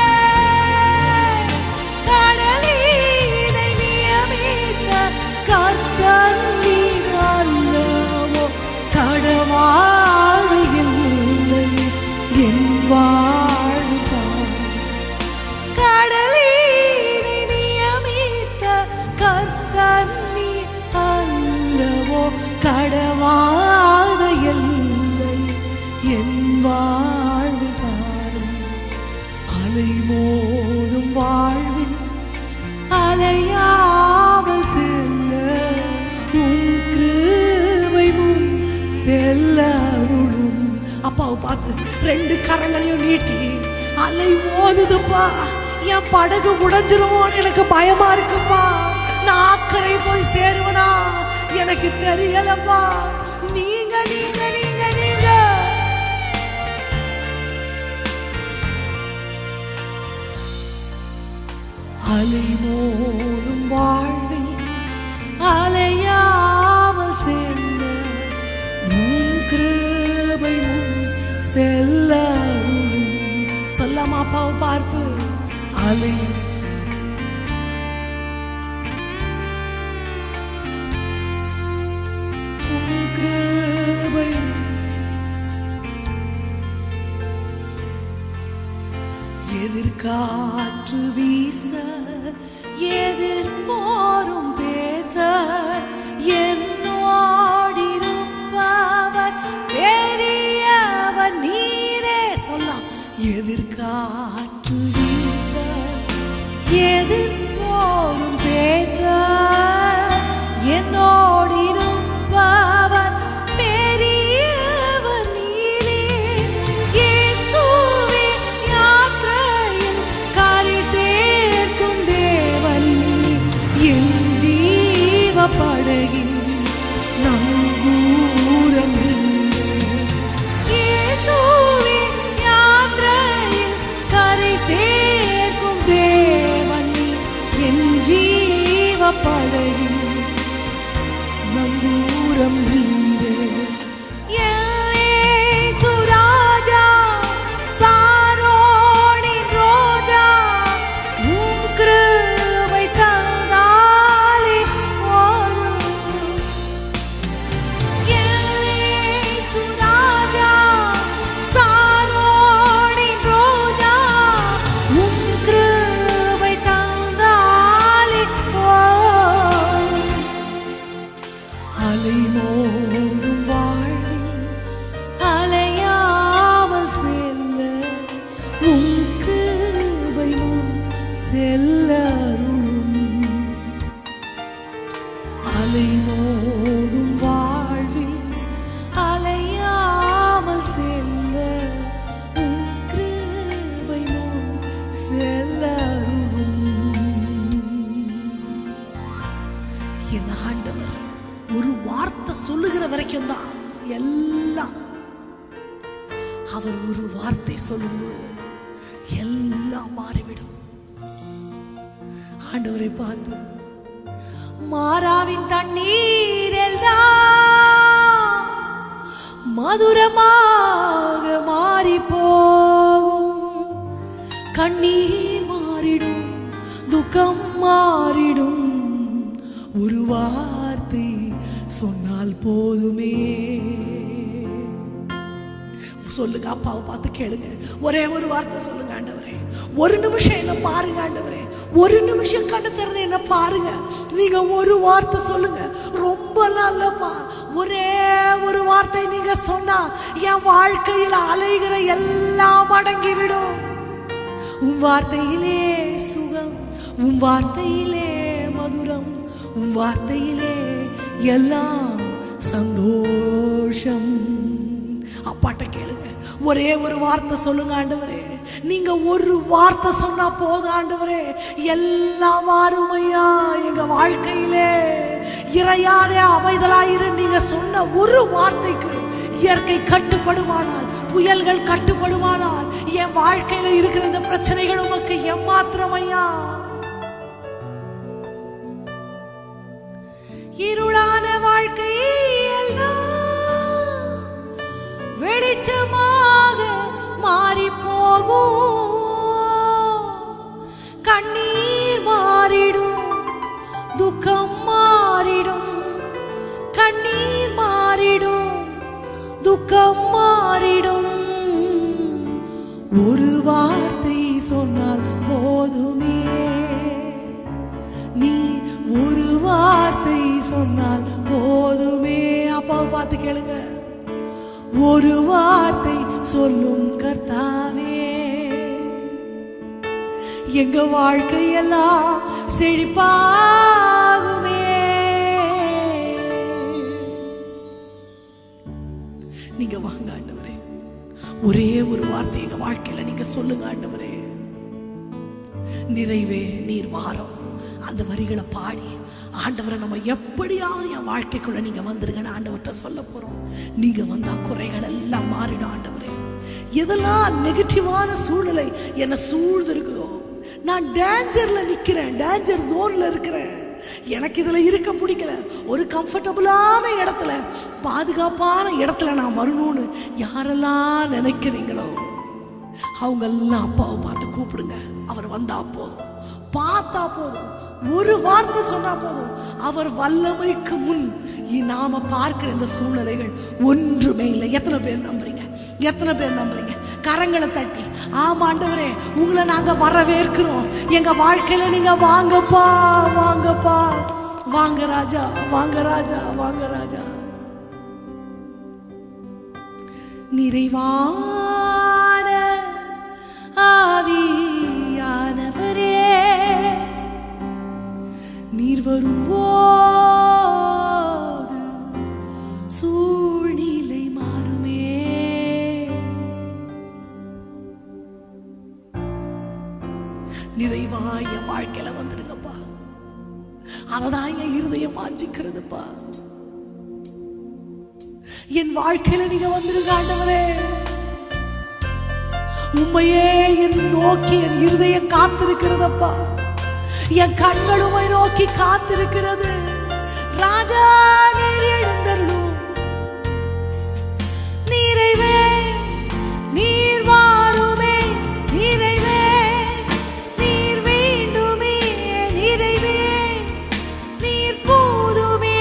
கடலினை நியமித்த கர்த்தன் நீர் அல்லவோ கடவாத எல்லை என் வாழ்வான் கடலினை நியமித்த கர்த்தன் நீ அல்லவோ கடவாத எல்லை என் வாழ்வில் தாரும் அலைமோதும் வாழ்வில் அலையாமல் செல்ல உன் கிருபை முன் செல்ல அருளும் அப்பாவை பார்த்து ரெண்டு கரங்களையும் நீட்டி அலை மோதுதுப்பா என் படகு உடைஞ்சிருமோன்னு எனக்கு பயமா இருக்குப்பா நான் அக்கறை போய் சேருவனா எனக்கு தெரியலப்பா நீங்க நீங்க நீங்க நீங்க அலை மோதும் வாழ்வில் அலையாமல் செல்ல உன் கிருபை முன் செல்ல அருளும் சொல்லாமா அப்பாவை பார்த்து அலை உன் கிருபை எதிர்காற்று வீச எதிர்போரும் பேச என்னோடிருப்பவர் பெரியவர் நீரே சொல்லலாம் எதிர்காற்று வீச எதிர்போரும் பேச என்னோடிருப்பவர் பெரியவர் நீரே இயேசுவே யாத்திரையில் கரை சேர்க்கும் தேவன் நீர். என் ஜீவ படகின் நங்கூரம் நீர். இயேசுவே யாத்திரையில் கரை சேர்க்கும் தேவன் நீர். என் ஜீவ படகின் நங்கூரம் நீரே இயேசு ராஜா, சாரோனின் ரோஜா, உம் கிருபை தந்தாலே போதும். இயேசு ராஜா, சாரோனின் ரோஜா, உம் கிருபை தந்தாலே போதும். அலை மோதும் வாழ்வில் அலையாமல் செல்ல உன் கிருபை முன் செல்ல அருளும் அலை மோதும் வாழ்வில் அலையாமல் செல்ல உன் கிருபை முன் செல்ல அருளும் என் ஆண்டவர் ஒரு வார்த்தை சொல்லுகிற வரைக்கும் தான் எல்லாம் அவர் ஒரு வார்த்தை சொல்லும்போது எல்லாம் மாறிவிடும் ஆண்டவரை பார்த்து மாறாவின் தண்ணீர் எல்லாம் மதுரமாக மாறி போகும் கண்ணீர் மாறிடும் துக்கம் மாறிடும் ஒரு வார்த்தை சொன்னால் போதுமே சொல்லுங்க அப்பாவை பார்த்து கேளுங்க ஒரே ஒரு வார்த்தை சொல்லுங்க ஆண்டவரே ஒரு நிமிஷம் என்ன பாருங்க ஆண்டவரே ஒரு நிமிஷம் கண்ணு திறந்து என்ன பாருங்க நீங்க ஒரு வார்த்தை சொல்லுங்க ரொம்ப நல்லப்பா ஒரே ஒரு வார்த்தை நீங்க சொன்னா என் வாழ்க்கையில் அலைகிற எல்லாம் அடங்கிவிடும் உன் வார்த்தையிலே சுகம் உன் வார்த்தையிலே மதுரம் உன் வார்த்தையிலே எல்லாம் சந்தோஷம் அப்பாட்ட கேளுங்க ஒரே ஒரு வார்த்தை சொல்லுங்க ஆண்டவரே நீங்க ஒரு வார்த்தை சொன்னா போதும் ஆண்டவரே எல்லாம் மாறும் ஐயா எங்க வாழ்க்கையிலே இறையாதே அமைதலாயிரு நீங்க சொன்ன ஒரு வார்த்தைக்கு இயற்கை கட்டுப்படுமானால் புயல்கள் கட்டுப்படுமானால் என் வாழ்க்கையில இருக்கிற இந்த பிரச்சனைகள் உமக்கு எம்மாத்திரம் ஐயா இருளான வாழ்க்கை எல்லாம் வெளிச்சமாக மாறி போகும் கண்ணீர் மாறிடும் துக்கம் மாறிடும் கண்ணீர் மாறிடும் துக்கம் மாறிடும் ஒரு வார்த்தை சொன்னால் போதுமே நீ ஒரு வார்த்தை சொன்னால் போதுமே அப்பாவை பார்த்து கேளுங்க ஒரு வார்த்தை சொல்லும் கர்த்தாவே எங்க வாழ்க்கையெல்லாம் செழிப்பாகுமே நீங்க வாங்க ஆண்டவரே ஒரே ஒரு வார்த்தை எங்க வாழ்க்கையில நீங்க சொல்லுங்க ஆண்டவரே நிறைவே நீர் வாரம் அந்த வரிகளை பாடி ஆண்டவரை நம்ம எப்படியாவது என் வாழ்க்கைக்குள்ள நீங்க வந்துருங்கன்னு ஆண்டவர்கிட்ட சொல்ல போறோம் நீங்க வந்தா குறைகள் எல்லாம் மாறிடும் ஆண்டவரே எதெல்லாம் நெகட்டிவான சூழ்நிலை என்னை சூழ்ந்து இருக்குதோ நான் டேஞ்சர்ல நிக்கிறேன் டேஞ்சர் ஜோன்ல இருக்கிறேன் எனக்கு இதுல இருக்க பிடிக்கல ஒரு கம்ஃபர்டபுளான இடத்துல பாதுகாப்பான இடத்துல நான் வரணும்னு யாரெல்லாம் நினைக்கிறீங்களோ அவங்க எல்லாம் அப்பாவை பார்த்து கூப்பிடுங்க அவர் வந்தா போதும் பார்த்தா போதும் ஒரு வார்த்தை சொன்னா போதும் அவர் வல்லமைக்கு முன் இ- நாம பார்க்கிற இந்த சூழ்நிலைகள் ஒன்றுமே இல்லை எத்தனை பேர் நம்புறீங்க எத்தனை பேர் நம்புறீங்க கரங்களை தட்டி ஆமா ஆண்டவரே உங்களை நாங்க வரவேற்கிறோம் எங்க வாழ்க்கையில நீங்க வாங்கப்பா வாங்கப்பா வாங்க ராஜா வாங்க ராஜா வாங்க ராஜா நிறைவான ஆவியானவரே நீர் வரும்போது சூழ்நிலை மாறுமே நிறைவாய வாழ்க்கையில வந்துருங்கப்பா அததான் என் இருதயம் வாஞ்சிக்கிறதுப்பா என் வாழ்க்கையில நீங்க வந்துருங்க ஆண்டவரே உண்மையே என் நோக்கி என் இருதயம் காத்திருக்கிறதப்பா என் கண்கள் உமை நோக்கி காத்திருக்கிறது ராஜா நீர் எழுந்தருளும் நிறைவே நீர் வாருமே நிறைவே நீர் வேண்டுமே நிறைவே நீர் போதுமே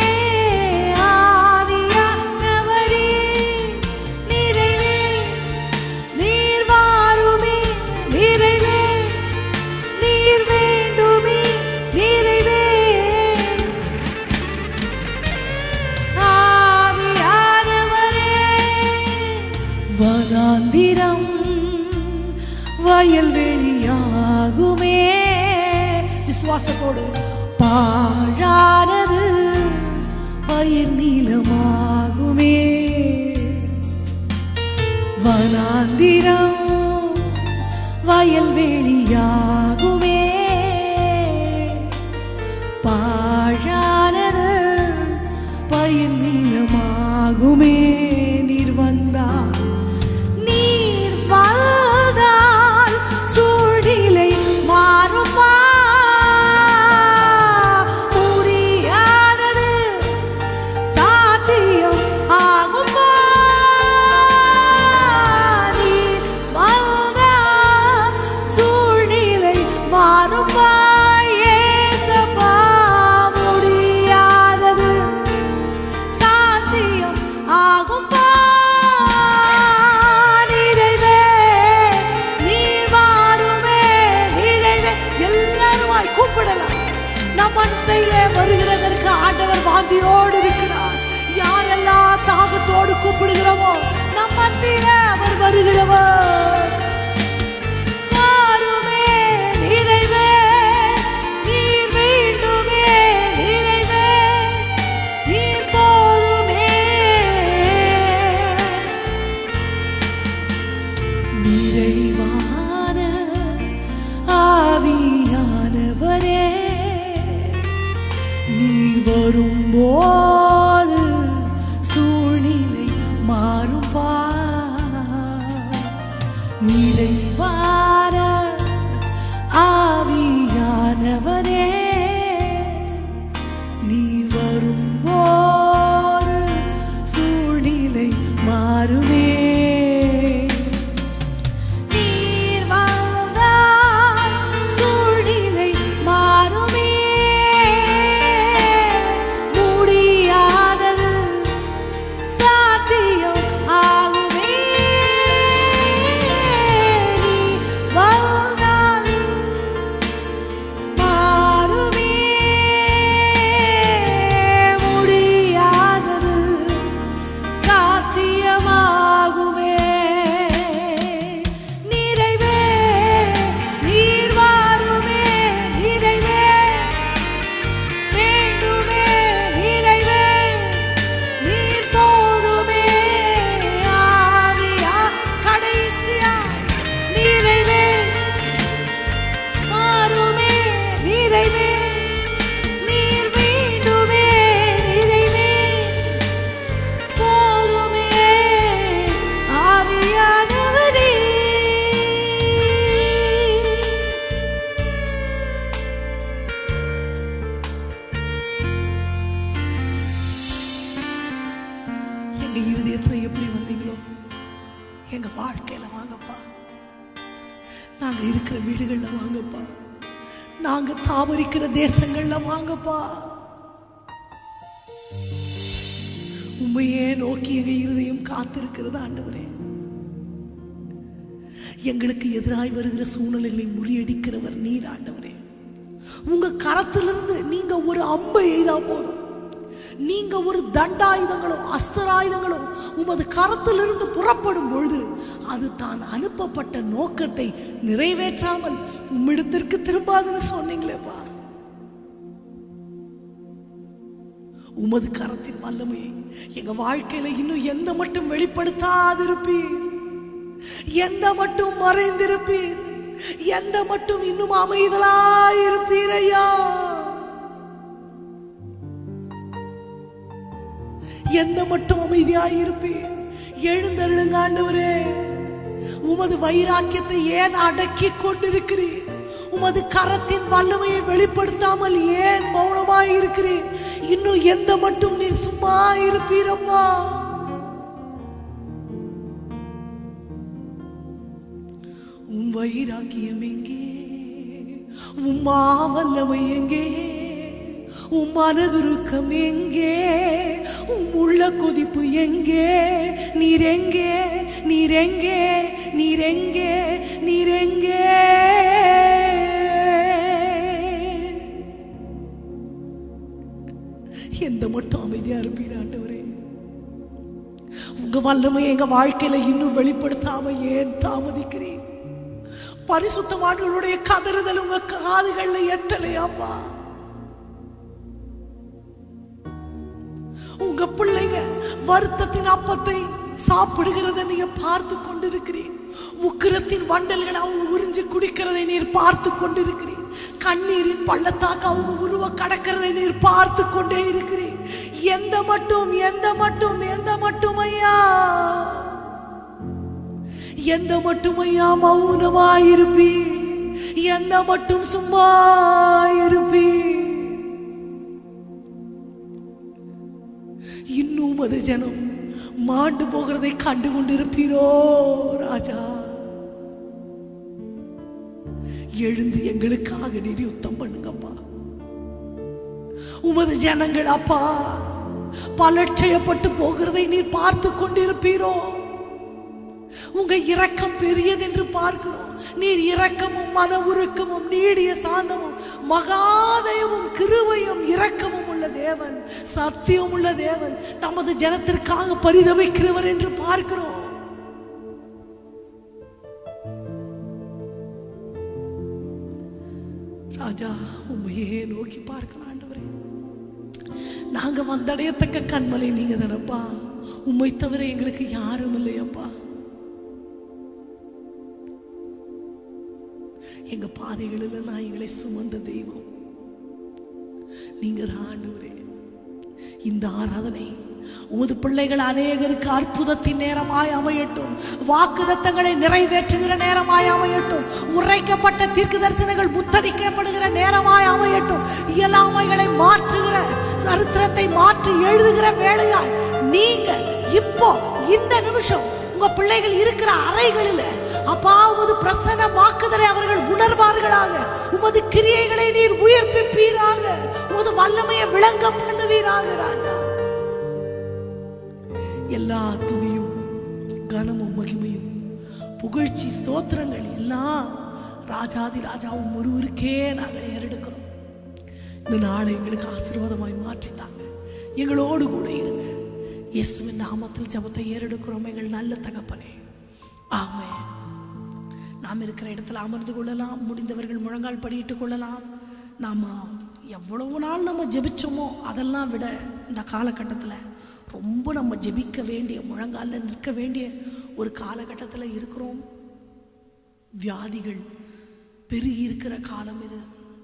ஆவியானவரே நிறைவே நீர் வாருமே நிறைவே நீர் வேண்டுமே நிறைவே ஆவியானவரே வனாந்திரம் வயல்வெளியாகுமே விசுவாசத்தோடு பாழானது பயிர் நீளமாகுமே வனாந்திரம் வயல்வெளியாகுமே பாழானது மலையின் நீளமாகுமே நீர் வந்தார் நீர் வந்தால் சூழ்நிலை மாறுமா முடியாதது சாத்தியம் ஆகுமா நீர் வந்தால் சூழ்நிலை மாறுமா ஏசப்பா முடியாதது சாத்தியம் ஆகுமா நிறைவே நீர் வாருமே நிறைவே எல்லாருமாய் கூப்பிடலாம் நம் மந்தையிலே வருகிறதற்கு ஆண்டவர் வாஞ்சியோடு இருக்கிறார் யாரெல்லாம் தாகத்தோடு கூப்பிடுகிறோமோ நம் மத்தியிலே அவர் வருகிறவர் வாருமே நிறைவே நீர் வேண்டுமே நிறைவே நீர் போதுமே நிறைவான ஆவியானவரே நீர் வரும்போது சூழ்நிலை மாறும்பா நிறைவான ஆவியானவரே நீர் வரும்போது சூழ்நிலை மாறுமே நீர் வந்தால் சூழ்நிலை மாறுமே முடியாதது சாத்தியம் ஆகுமே நீ வந்தால் மாறுமே முடியாதது சாத்தியமாகுமே நிறைவே நீர் வாருமே நிறைவே வேண்டுமே நிறைவே நீர் போதுமே ஆவியா கடைசியா நிறைவே மாறுமே நிறைவே நீர் வேண்டுமே நிறைவே போதுமே ஆவியானவரே எங்க இருதயத்துல எப்படி வந்தீங்களோ எங்க வாழ்க்கையில வாங்கப்பா நாங்க இருக்கிற வீடுகள்ல வாங்கப்பா நாங்க தாமரிக்கிற தேசங்கள்ல வாங்கப்பா உண்மையே நோக்கி எங்க இருதயம் காத்திருக்கிறது ஆண்டவரே எங்களுக்கு எதிராய் வருகிற சூழ்நிலைகளை முறியடிக்கிறவர் நீர் ஆண்டவரே உங்க கரத்திலிருந்து நீங்க ஒரு அம்பை எய்தா போதும் நீங்க ஒரு தண்டாயுதங்களும் அஸ்திராயுதங்களும் உமது கரத்திலிருந்து புறப்படும் பொழுது அது தான் அனுப்பப்பட்ட நோக்கத்தை நிறைவேற்றாமல் உம்மிடத்திற்கு திரும்பாதுன்னு சொன்னீங்களேப்பா உமது கரத்தின் வல்லமையை எங்க வாழ்க்கையில இன்னும் எந்த மட்டும் வெளிப்படுத்தாதிருப்பீர் எந்த மட்டும் மறைந்திருப்பீர் எந்த மட்டும் இன்னும் அமைதலாயிருப்பீர் ஐயா எந்த மட்டும் அமைதியாயிருப்பீர் எழுந்தருளுங்க ஆண்டவரே உமது வைராக்கியத்தை ஏன் அடக்கி கொண்டிருக்கிறீர் உமது கரத்தின் வல்லமையை வெளிப்படுத்தாமல் ஏன் மௌனமாய் இருக்கிறீர் இன்னும் எந்த மட்டும் நீர் சும்மா இருப்பீரம்மா உம் வைராக்கியம் எங்கே உம் மாவல்லமை எங்கே உம் மனதுருக்கம் எங்கே உம் உள்ள கொதிப்பு எங்கே நீர் எங்கே நீர் எங்கே நீர் எங்கே நீர் எங்கே எந்த மட்டும் அமைதியா இருப்பீர் ஆண்டவரே உங்க வல்லமை எங்க வாழ்க்கையில இன்னும் வெளிப்படுத்தாம ஏன் தாமதிக்கிறீர் பரிசுத்தவான்களுடைய கதறுதல் உங்க காதுகள்ல எட்டலையாப்பா உங்க பிள்ளைங்க வருத்தத்தின் அப்பத்தை சாப்பிடுகிறதை நீங்க பார்த்து கொண்டிருக்கிறீர் உக்கிரத்தின் வண்டல்களை அவங்க உறிஞ்சி குடிக்கிறதை நீர் பார்த்து கொண்டிருக்கிறீர் கண்ணீரின் பள்ளத்தாக்கு அவங்க உருவ கடக்கிறதை நீர் பார்த்து கொண்டே இருக்கிறீர் எந்த மட்டும் எந்த மட்டும் எந்த மட்டும் ஐயா எந்த மட்டும் ஐயா மௌனமாயிருப்பி எந்த மட்டும் சும்மா இருப்பி இன்னும் அது ஜனம் மாண்டு போகிறதை கண்டு கொண்டிருப்பீரோ ராஜா எழுந்து எங்களுக்காக நீர் யுத்தம் பண்ணுங்கப்பா உமது ஜனங்கள் அப்பா பலட்சயப்பட்டு போகிறதை நீர் பார்த்து கொண்டிருப்பீரோ உங்க இரக்கம் பெரியது என்று பார்க்கிறோம் நீர் இரக்கமும் மன உருக்கமும் நீடிய சாந்தமும் மகாதயமும் கிருபையும் இரக்கமும் உள்ள தேவன் சத்தியம் உள்ள தேவன் தமது ஜனத்திற்காக பரிதவிக்கிறவர் என்று பார்க்கிறோம் ராஜா உண்மையே நோக்கி பார்க்கிறோம் ஆண்டவரே நாங்க வந்தடையத்தக்க கண்மலை நீங்க தானப்பா உம்மை தவிர எங்களுக்கு யாரும் இல்லையப்பா எங்க பாதைகளில் நான் எங்களை சுமந்த தெய்வம் நீங்க தான் ஆண்டவரே இந்த ஆராதனை உமது பிள்ளைகள் அநேகருக்கு அற்புதத்தின் நேரமாய் அமையட்டும் வாக்குதத்தங்களை நிறைவேற்றுகிற நேரமாய் அமையட்டும் உரைக்கப்பட்ட தீர்க்கு தரிசனங்கள் முத்தரிக்கப்படுகிற நேரமாய் அமையட்டும் இயலாமைகளை மாற்றுகிற சரித்திரத்தை மாற்றி எழுதுகிற வேலையாய் நீங்க இப்போ இந்த நிமிஷம் உங்க பிள்ளைகள் இருக்கிற அறைகளில் அப்பா உமது பிரசன்ன வாக்குதலை அவர்கள் உணர்வார்களாக உமது கிரியைகளை நீர் உயிர்ப்பிப்பீராக உமது வல்லமையை விளங்க பண்ணுவீராக ராஜா எல்லா துதியும் கனமும் மகிமையும் புகழ்ச்சி ஸ்தோத்திரங்கள் எல்லாம் ராஜாதி ராஜாவும் ஒருவருக்கே நாங்கள் ஏறெடுக்கிறோம் இந்த நாளை எங்களுக்கு ஆசீர்வாதமாய் மாற்றித்தாங்க எங்களோடு கூட இருங்க இயேசுவின் நாமத்தில் ஜபத்தை ஏறெடுக்கிறோம் எங்கள் நல்ல தகப்பனே ஆமென் நாம் இருக்கிற இடத்துல அமர்ந்து கொள்ளலாம் முடிந்தவர்கள் முழங்கால் படியிட்டுக் கொள்ளலாம் நாம் எவ்வளவு நாள் நம்ம ஜெபிச்சோமோ அதெல்லாம் விட இந்த காலகட்டத்தில் ரொம்ப நம்ம ஜெபிக்க வேண்டிய முழங்காலில் நிற்க வேண்டிய ஒரு காலகட்டத்தில் இருக்கிறோம் வியாதிகள் பெருகி இருக்கிற காலம் இது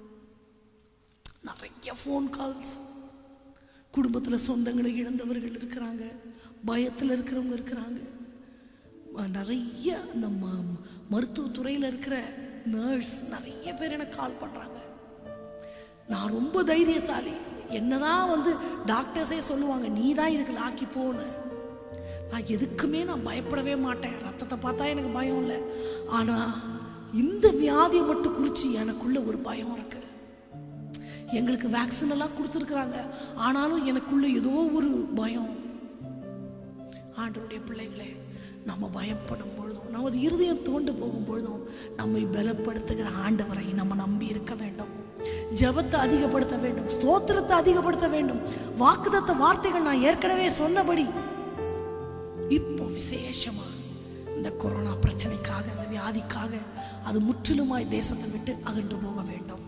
நிறைய ஃபோன் கால்ஸ் குடும்பத்தில் சொந்தங்களை இழந்தவர்கள் இருக்கிறாங்க பயத்தில் இருக்கிறவங்க இருக்கிறாங்க அஹ் நிறைய இந்த ம மருத்துவத்துறையில் இருக்கிற நர்ஸ் நிறைய பேர் எனக்கு கால் பண்ணுறாங்க நான் ரொம்ப தைரியசாலி என்னதான் வந்து டாக்டர்ஸே சொல்லுவாங்க நீ தான் இதுக்கு லாக்கி போன்னு நான் எதுக்குமே நான் பயப்படவே மாட்டேன் ரத்தத்தை பார்த்தா எனக்கு பயம் இல்லை ஆனால் இந்த வியாதியை மட்டும் குறித்து எனக்குள்ள ஒரு பயம் இருக்கு எங்களுக்கு வேக்சின் எல்லாம் கொடுத்துருக்குறாங்க ஆனாலும் எனக்குள்ள ஏதோ ஒரு பயம் ஆண்டவருடைய பிள்ளைகளே நம்ம பயப்படும் பொழுதும் நமது இருதயம் தோண்டு போகும் பொழுதும் நம்மை பலப்படுத்துகிற ஆண்டவரை நம்ம நம்பி இருக்க வேண்டும் ஜெபத்தை அதிகப்படுத்த வேண்டும் ஸ்தோத்திரத்தை அதிகப்படுத்த வேண்டும் வாக்குதத்த வார்த்தைகள் நான் ஏற்கனவே சொன்னபடி இப்போ விசேஷமா இந்த கொரோனா பிரச்சனைக்காக இந்த வியாதிக்காக அது முற்றிலுமாய் தேசத்தை விட்டு அகன்று போக வேண்டும்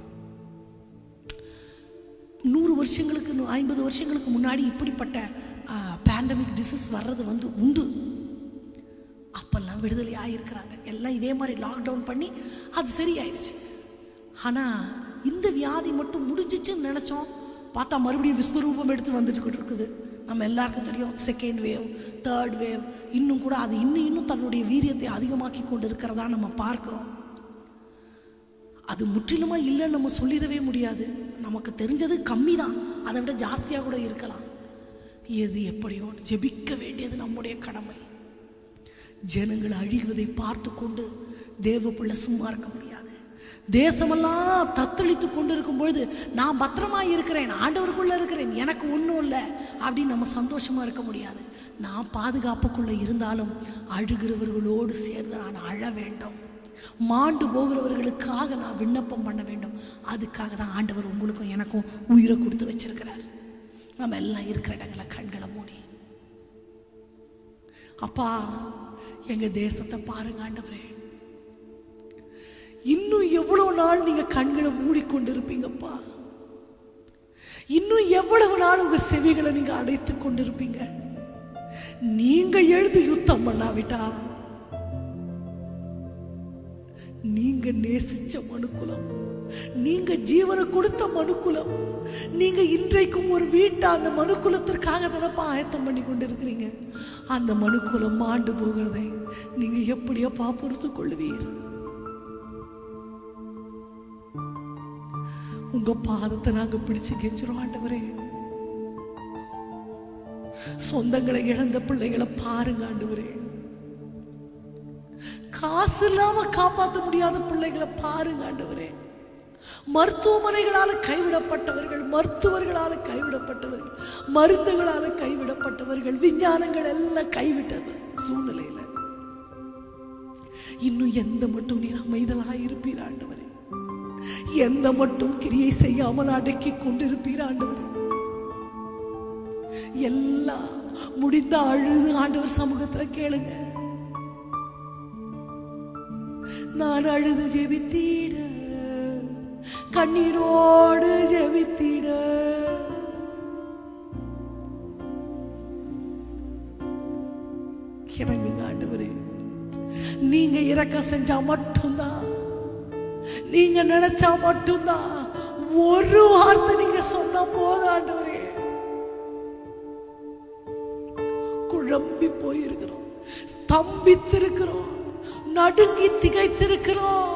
நூறு வருஷங்களுக்கு நூ- ஐம்பது வருஷங்களுக்கு முன்னாடி இப்படிப்பட்ட பேண்டமிக் டிசீஸ் வர்றது வந்து உண்டு அப்பெல்லாம் விடுதலை ஆகியிருக்கிறாங்க எல்லாம் இதே மாதிரி லாக்டவுன் பண்ணி அது சரியாயிருச்சு ஆனால் இந்த வியாதி மட்டும் முடிஞ்சிச்சுன்னு நினச்சோம் பார்த்தா மறுபடியும் விஸ்வரூபம் எடுத்து வந்துட்டு இருக்குது நம்ம எல்லாருக்கும் தெரியும் செகண்ட் வேவ் தேர்ட் வேவ் இன்னும் கூட அது இன்னும் இன்னும் தன்னுடைய வீரியத்தை அதிகமாக்கி கொண்டு இருக்கிறதா நம்ம பார்க்குறோம் அது முற்றிலுமா இல்லைன்னு நம்ம சொல்லிடவே முடியாது நமக்கு தெரிஞ்சது கம்மி தான் அதை விட ஜாஸ்தியாக கூட இருக்கலாம் எது எப்படியோ ஜெபிக்க வேண்டியது நம்முடைய கடமை ஜனங்கள் அழிவதை பார்த்து கொண்டு தேவ பிள்ளை சும்மா இருக்க முடியாது தேசமெல்லாம் தத்தளித்து கொண்டு இருக்கும் பொழுது நான் பத்திரமா இருக்கிறேன் ஆண்டவருக்குள்ள இருக்கிறேன் எனக்கு ஒன்றும் இல்லை அப்படின்னு நம்ம சந்தோஷமா இருக்க முடியாது நான் பாதுகாப்புக்குள்ள இருந்தாலும் அழுகிறவர்களோடு சேர்ந்து நான் அழ வேண்டும் மாண்டு போகிறவர்களுக்காக நான் விண்ணப்பம் பண்ண வேண்டும் அதுக்காக தான் ஆண்டவர் உங்களுக்கும் எனக்கும் உயிரை கொடுத்து வச்சிருக்கிறார் நம்ம எல்லாம் இருக்கிற இடங்களை கண்களை மூடி அப்பா எங்க தேசத்தை பாருங்க ஆண்டவரே இன்னும் எவ்வளவு நாள் நீங்க கண்களை மூடிக்கொண்டு இருப்பீங்கப்பா இன்னும் எவ்வளவு நாள் உங்க செவிகளை நீங்க அடைத்து கொண்டிருப்பீங்க நீங்க எழுதி யுத்தம் பண்ணாவிட்டா நீங்க நேசிச்ச மனுக்குலம் நீங்க ஜீவனை கொடுத்த மனுக்குலம் நீங்க இன்றைக்கும் ஒரு வீட்டை அந்த மனுக்குலத்திற்காக தானப்பா ஆயத்தம் பண்ணி கொண்டு இருக்கிறீங்க அந்த மனுக்குலம் மாண்டு போகிறதை நீங்க எப்படியப்பா பொறுத்து கொள்ளுவீர் உங்க பாதத்தை நாங்க பிடிச்சு கெஞ்சிரும் ஆண்டவரே சொந்தங்களை இழந்த பிள்ளைகளை பாருங்க ஆண்டவரே காசு இல்லாம காப்பாற்ற முடியாத பிள்ளைகளை பாருங்க ஆண்டவரே மருத்துவமனைகளால கைவிடப்பட்டவர்கள் மருத்துவர்களால கைவிடப்பட்டவர்கள் மருந்துகளால கைவிடப்பட்டவர்கள் விஞ்ஞானங்கள் எல்லாம் கைவிட்டது சூழ்நிலையில இன்னும் எந்த மட்டும் நீர் அமைதலாய் இருப்பீர் ஆண்டவரே எந்த மட்டும் கிரியை செய்யாமல் அடக்கி கொண்டிருப்பீர் ஆண்டவரே எல்லாம் முடிந்த அழுது ஆண்டவர் சமூகத்துல கேளுங்க நான் அழுது ஜெபித்திட கண்ணீரோடு ஜெபித்திட இறங்குங்க ஆண்டவரே நீங்க இறக்கம் செஞ்சா மட்டும்தான் நீங்க நினைச்சா மட்டும்தான் ஒரு வார்த்தை நீங்க சொன்னா போதும் ஆண்டவரே குழம்பி போயிருக்கிறோம் ஸ்தம்பித்திருக்கிறோம் நடுங்கி திகைத்திருக்கிறோம்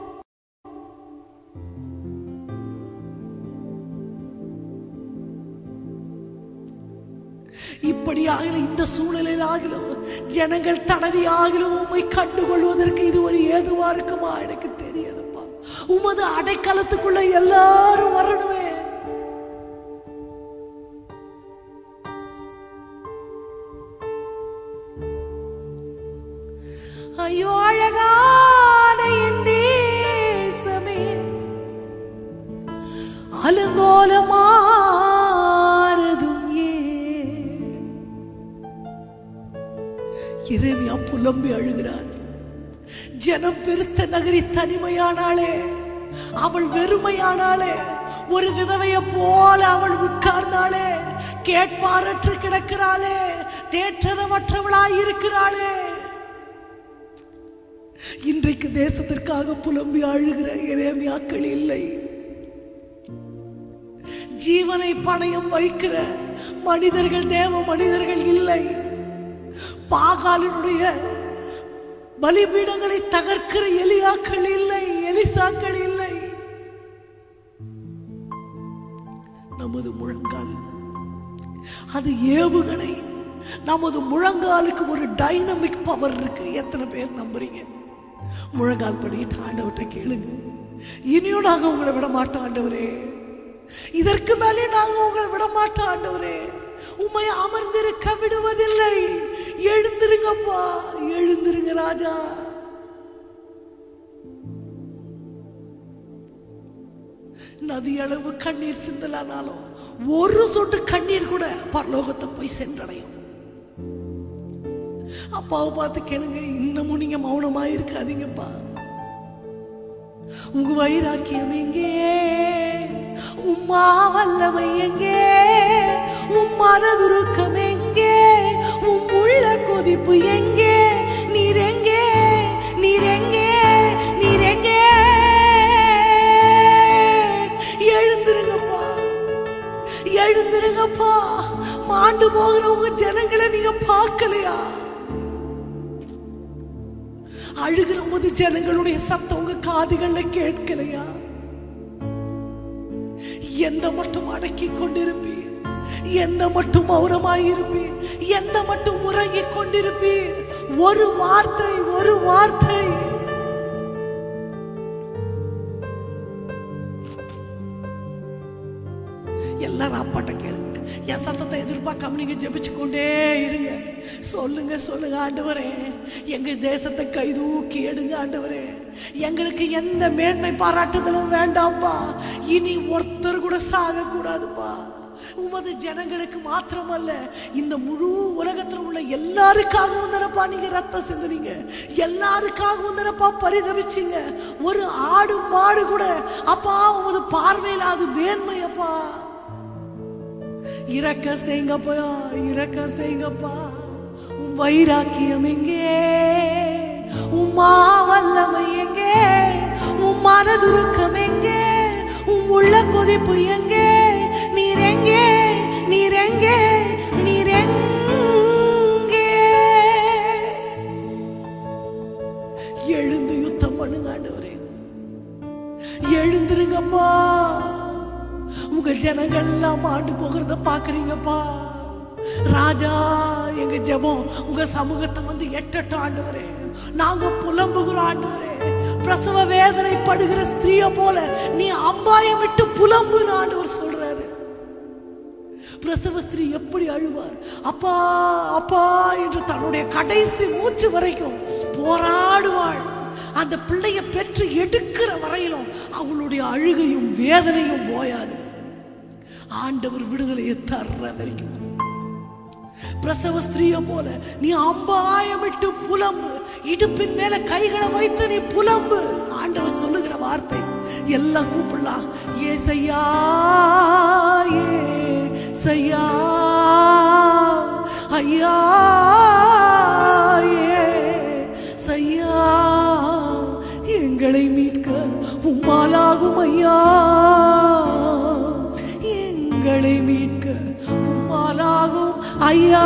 இப்படி ஆகல இந்த சூழலில் ஆகிலும் ஜனங்கள் தடவி ஆகிலும் உம்மை கண்டுகொள்வதற்கு இது ஒரு ஏதுவா இருக்குமா எனக்கு தெரியலப்பா உமது அடைக்கலத்துக்குள்ள எல்லாரும் வரணுமே ஐயோ அழகான என் தேசமே அலங்கோலமானதும் ஏன் இறைமையா புலம்பி அழுகிறார் ஜனம் பெருத்த நகரி தனிமையானாளே அவள் வெறுமையானாளே ஒரு விதவைய போல அவள் உட்கார்ந்தாளே கேட்பாரற்று கிடக்கிறாளே தேற்றரமற்றவளாய் இருக்கிறாளே இன்றைக்கு தேசத்திற்காக புலம்பி அழுகிற இறைமையாக்கள் இல்லை ஜீவனை பணயம் வைக்கிற மனிதர்கள் தேவ மனிதர்கள் இல்லை பாகாலினுடைய பலிபீடங்களை தகர்க்கிற எலியாக்கள் இல்லை எலிசாக்கள் இல்லை நமது முழங்கால் அது ஏவுகணை நமது முழங்காலுக்கு ஒரு டைனமிக் பவர் இருக்கு எத்தனை பேர் நம்புறீங்க முழங்கால் படிட்டு ஆண்டவர்கிட்ட கேளுங்க இனியும் நாங்க உங்களை விட மாட்டோம் ஆண்டவரே இதற்கு மேலே நாங்க உங்களை விட மாட்டோம் ஆண்டவரே உம்மை அமர்ந்திருக்க விடுவதில்லை எழுந்திருங்கப்பா எழுந்திருங்க ராஜா நதி அளவு கண்ணீர் சிந்தலானாலும் ஒரு சொட்டு கண்ணீர் கூட பரலோகத்தை போய் சென்றடையும் அப்பாவை பார்த்து கேளுங்க இன்னமும் நீங்க மௌனமா இருக்காதீங்கப்பா உங்க வைராக்கியம் எங்கே உம்மா வல்லமை எங்கே உம் மனதுருக்கம் எங்கே உம் உள்ள கொதிப்பு எங்கே நீர் எங்கே நீர் எங்கே நீர் எங்கே எழுந்திருங்கப்பா எழுந்திருங்கப்பா மாண்டு போகிற உங்க ஜனங்களை நீங்க பார்க்கலையா அழுகிற போது ஜனங்களுடைய சத்தம் உங்க காதுகள்ல கேட்கலையா எந்த மட்டும் அடக்கி கொண்டிருப்பீர் எந்த மட்டும் மௌனமாய் இருப்பீர் எந்த மட்டும் உறங்கிக் கொண்டிருப்பீர் ஒரு வார்த்தை ஒரு வார்த்தை எல்லாரும் அப்பாட்ட கேளுங்க என் சத்தத்தை எதிர்பார்க்காம நீங்க ஜெபிச்சு கொண்டே இருங்க சொல்லுங்க சொல்லுங்க ஆண்டவரே எங்க தேசத்தை கைதூக்கி எடுங்க ஆண்டவரே எங்களுக்கு எந்த மேன்மை பாராட்டுதலும் வேண்டாம்ப்பா இனி ஒருத்தர் கூட சாக கூடாதுப்பா உமது ஜனங்களுக்கு மாத்திரமல்ல இந்த முழு உலகத்துல உள்ள எல்லாருக்காகவும் தானப்பா நீங்க ரத்தம் சிந்துனீங்க எல்லாருக்காகவும் தானப்பா பரிதவிச்சீங்க ஒரு ஆடு மாடு கூட அப்பா உமது பார்வையில் அது மேன்மையப்பா இறக்க செய்யுங்கப்பா இறக்க செய்யுங்கப்பா உம் வைராக்கியம் எங்கே உம்மா வல்லமை எங்கே உம் மனதுருக்கம் எங்கே உம் உள்ள கொதிப்பு எங்கே நீர் எங்கே நீர் எங்கே நீர் எங்கே எழுந்து யுத்தம் பண்ணுங்க ஆண்டவரே எழுந்துருங்கப்பா உங்க ஜனங்கள் எல்லாம் ஆண்டு போகிறத பாக்குறீங்கப்பா ராஜா எங்க ஜெபம் உங்க சமூகத்தை வந்து எட்டட்டும் ஆண்டவரே நாங்க புலம்புகிறோம் ஆண்டவரே பிரசவ வேதனை படுகிற ஸ்திரீய போல நீ அம்பாயம் விட்டு புலம்புன்னு ஆண்டவர் சொல்றாரு பிரசவ ஸ்திரீ எப்படி அழுவார் அப்பா அப்பா என்று தன்னுடைய கடைசி மூச்சு வரைக்கும் போராடுவாள் அந்த பிள்ளைய பெற்று எடுக்கிற வரையிலும் அவளுடைய அழுகையும் வேதனையும் போயாது ஆண்டவர் விடுதலையை தர்ற வரைக்கும் பிரசவ ஸ்திரீய போல நீ அம்பாயமிட்டு புலம்பு இடுப்பின் மேல கைகளை வைத்து நீ புலம்பு ஆண்டவர் சொல்லுகிற வார்த்தை எல்லாம் கூப்பிடலாம் ஏசையா ஏசையா ஐயா ஏசையா எங்களை மீட்க உம்மாலாகும் ஐயா எங்களை மீட்க உம்மாலாகும் ஐயா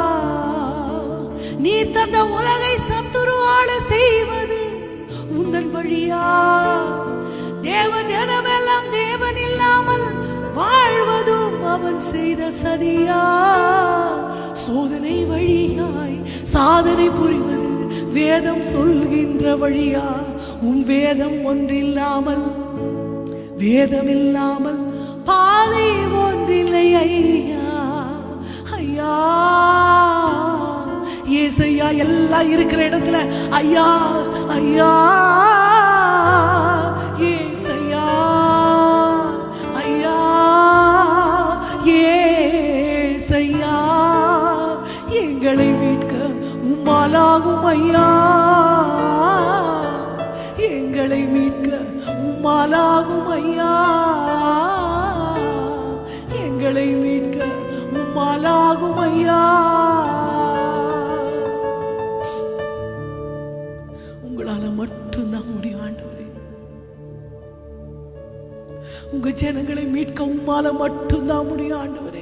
நீர் தந்த உலகை சத்துருவாழ செய்வது உந்தன் வழியா தேவ ஜனமெல்லாம் தேவன் இல்லாமல் வாழ்வதும் அவன் செய்த சதியா சோதனை வழியாய் சாதனை புரிவது வேதம் சொல்கின்ற வழியா உன் வேதம் ஒன்றில்லாமல் வேதம் இல்லாமல் பாதை ஒன்றில்லை ஐயா ஐயா ஏசையா எல்லாம் இருக்கிற இடத்துல ஐயா ஐயா ஏசையா ஐயா ஏசையா எங்களை மீட்க உம்மாலாகும் ஐயா எங்களை மீட்க உம்மாலாகும் ஐயா எங்களை மீட்க உம்மாலாகும் ஐயா உங்களால மட்டும்தான் முடியும் ஆண்டவரே உங்க ஜனங்களை மீட்க உம்மால மட்டும்தான் முடியும் ஆண்டவரே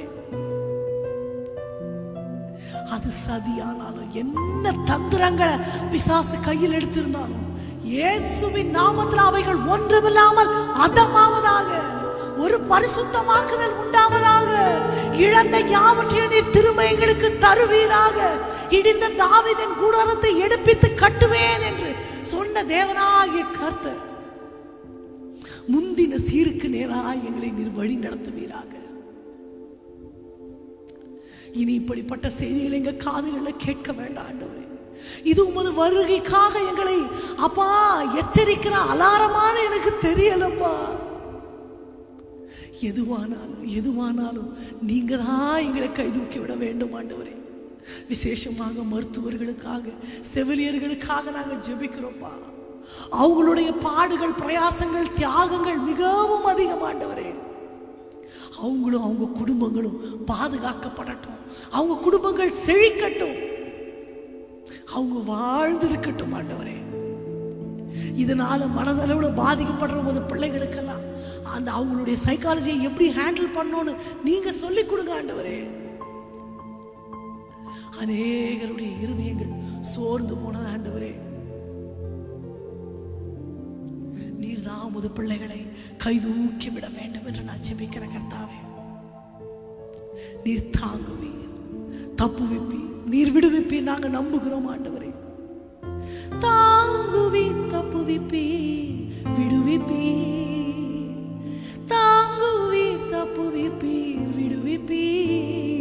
அது சதியானாலும் என்ன தந்திரங்களை பிசாசு கையில் எடுத்திருந்தாலும் இயேசுவின் நாமத்தில் அவைகள் ஒன்றுமில்லாமல் அதமாவதாக ஒரு பரிசுத்தமாக்குதல் உண்டாவதாக இழந்த யாவற்றையும் நீர் திரும்ப எங்களுக்கு தருவீராக இடிந்த தாவீதின் கூடாரத்தை எடுப்பித்து கட்டுவேன் என்று சொன்ன தேவனாகிய கர்த்தர் முந்தின சீருக்கு நேராய் எங்களை நீர் வழி நடத்துவீராக இனி இப்படிப்பட்ட செய்திகளை எங்க காதுகளில் கேட்க வேண்டாம் ஆண்டவரே இது உமது வருகைக்காக எங்களை அப்பா எச்சரிக்கிற அலாரமான எனக்கு தெரியலப்பா எதுவானாலும் எதுவானாலும் நீங்க தான் எங்களை கைதூக்கி விட வேண்டும் ஆண்டவரே விசேஷமாக மருத்துவர்களுக்காக செவிலியர்களுக்காக நாங்கள் ஜெபிக்கிறோம்ப்பா அவங்களுடைய பாடுகள் பிரயாசங்கள் தியாகங்கள் மிகவும் அதிகம் ஆண்டவரே அவங்களும் அவங்க குடும்பங்களும் பாதுகாக்கப்படட்டும் அவங்க குடும்பங்கள் செழிக்கட்டும் அவங்க வாழ்ந்து இருக்கட்டும் ஆண்டவரே இதனால மனதளவுல பாதிக்கப்படுற போது பிள்ளைகளுக்கெல்லாம் அந்த அவங்களுடைய சைக்காலஜியை எப்படி ஹேண்டில் பண்ணணும்னு நீங்க சொல்லிக் கொடுங்க ஆண்டவரே அநேகருடைய இருதயங்கள் சோர்ந்து போனது ஆண்டவரே நீர்தான் உமது பிள்ளைகளை கைதூக்கி விட வேண்டும் என்று நான் ஜெபிக்கிற கர்த்தாவே நீர் தாங்குவீர் தப்புவிப்பீர் நீர் விடுவிப்பீர் நாங்க நம்புகிறோம் ஆண்டவரே தாங்குவீர் தப்புவிப்பீர் விடுவிப்பீர் தாங்குவீர் தப்புவிப்பீர் விடுவிப்பீர்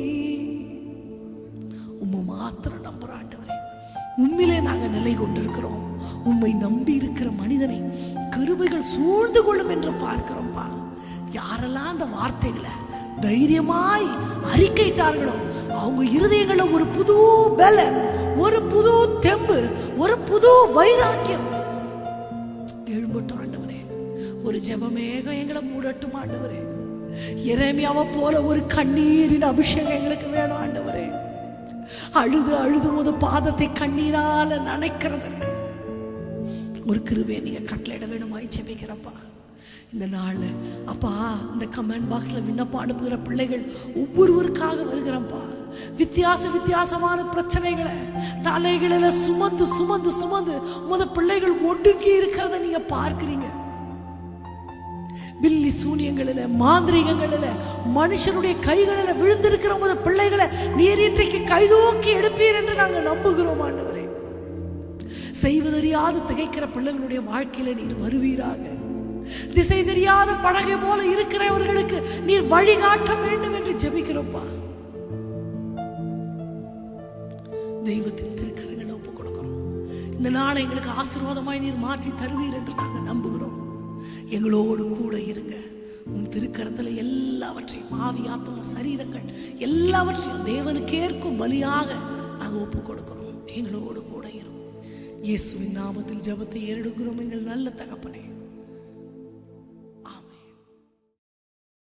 உம்மை மாத்திரம் நம்புறோம் ஆண்டவரே உண்மையிலே நாங்க நிலை கொண்டிருக்கிறோம் உம்மை நம்பி இருக்கிற மனிதனை கிருபைகள் சூழ்ந்து கொள்ளும் என்று பார்க்கிறோம்ப்பா யாரெல்லாம் அந்த வார்த்தைகளை தைரியமாய் அறிக்கையிட்டார்களோ அவங்க இருதயங்கள ஒரு புது பலன் ஒரு புது தெம்பு ஒரு புது வைராக்கியம் எழும்பட்டும் ஆண்டவரே ஒரு ஜெபமேகம் எங்களை மூடட்டும் ஆண்டவரே எரேமியாவை போல ஒரு கண்ணீரின் அபிஷேகம் எங்களுக்கு வேணும் ஆண்டவரே அழுது அழுது ஒரு பாதத்தை கண்ணீரால நனைக்கிறதற்கு ஒரு கிருபையை நீங்கள் கட்டளையிட வேணுமாய் ஜெபிக்கிறப்பா இந்த நாளில் அப்பா இந்த கமெண்ட் பாக்ஸில் விண்ணப்பம் அனுப்புகிற பிள்ளைகள் ஒவ்வொருவருக்காக வருகிறப்பா வித்தியாச வித்தியாசமான பிரச்சனைகளை தலைகளில் சுமந்து சுமந்து சுமந்து உமது பிள்ளைகள் ஒடுங்கி இருக்கிறத நீங்க பார்க்கிறீங்க பில்லி சூனியங்களில் மாந்திரிகங்களில் மனுஷனுடைய கைகளில் விழுந்திருக்கிற உமது பிள்ளைகளை நீர் இன்றைக்கு கைதூக்கி எடுப்பீர் என்று நாங்கள் நம்புகிறோம் ஆண்டவரே செய்வதறியாது திகைக்கிற பிள்ளைகளுடைய வாழ்க்கையில நீர் வருவீராக திசை தெரியாத படகை போல இருக்கிறவர்களுக்கு நீர் வழிகாட்ட வேண்டும் என்று ஜெபிக்கிறோப்பா தெய்வத்தின் திருக்கரங்களை ஒப்பு கொடுக்கிறோம் இந்த நாளை எங்களுக்கு ஆசீர்வாதமாய் நீர் மாற்றி தருவீர் என்று நாங்கள் நம்புகிறோம் எங்களோடு கூட இருங்க உன் திருக்கரத்தில் எல்லாவற்றையும் ஆவி ஆத்மா சரீரங்கள் எல்லாவற்றையும் தேவனுக்கு ஏற்கும் பலியாக நாங்கள் ஒப்பு கொடுக்கிறோம் எங்களோடு கூட இரும் இயேசுவின் நாமத்தில் ஜெபத்தை ஏறெடுக்கிறோம் எங்கள் நல்ல தகப்பனே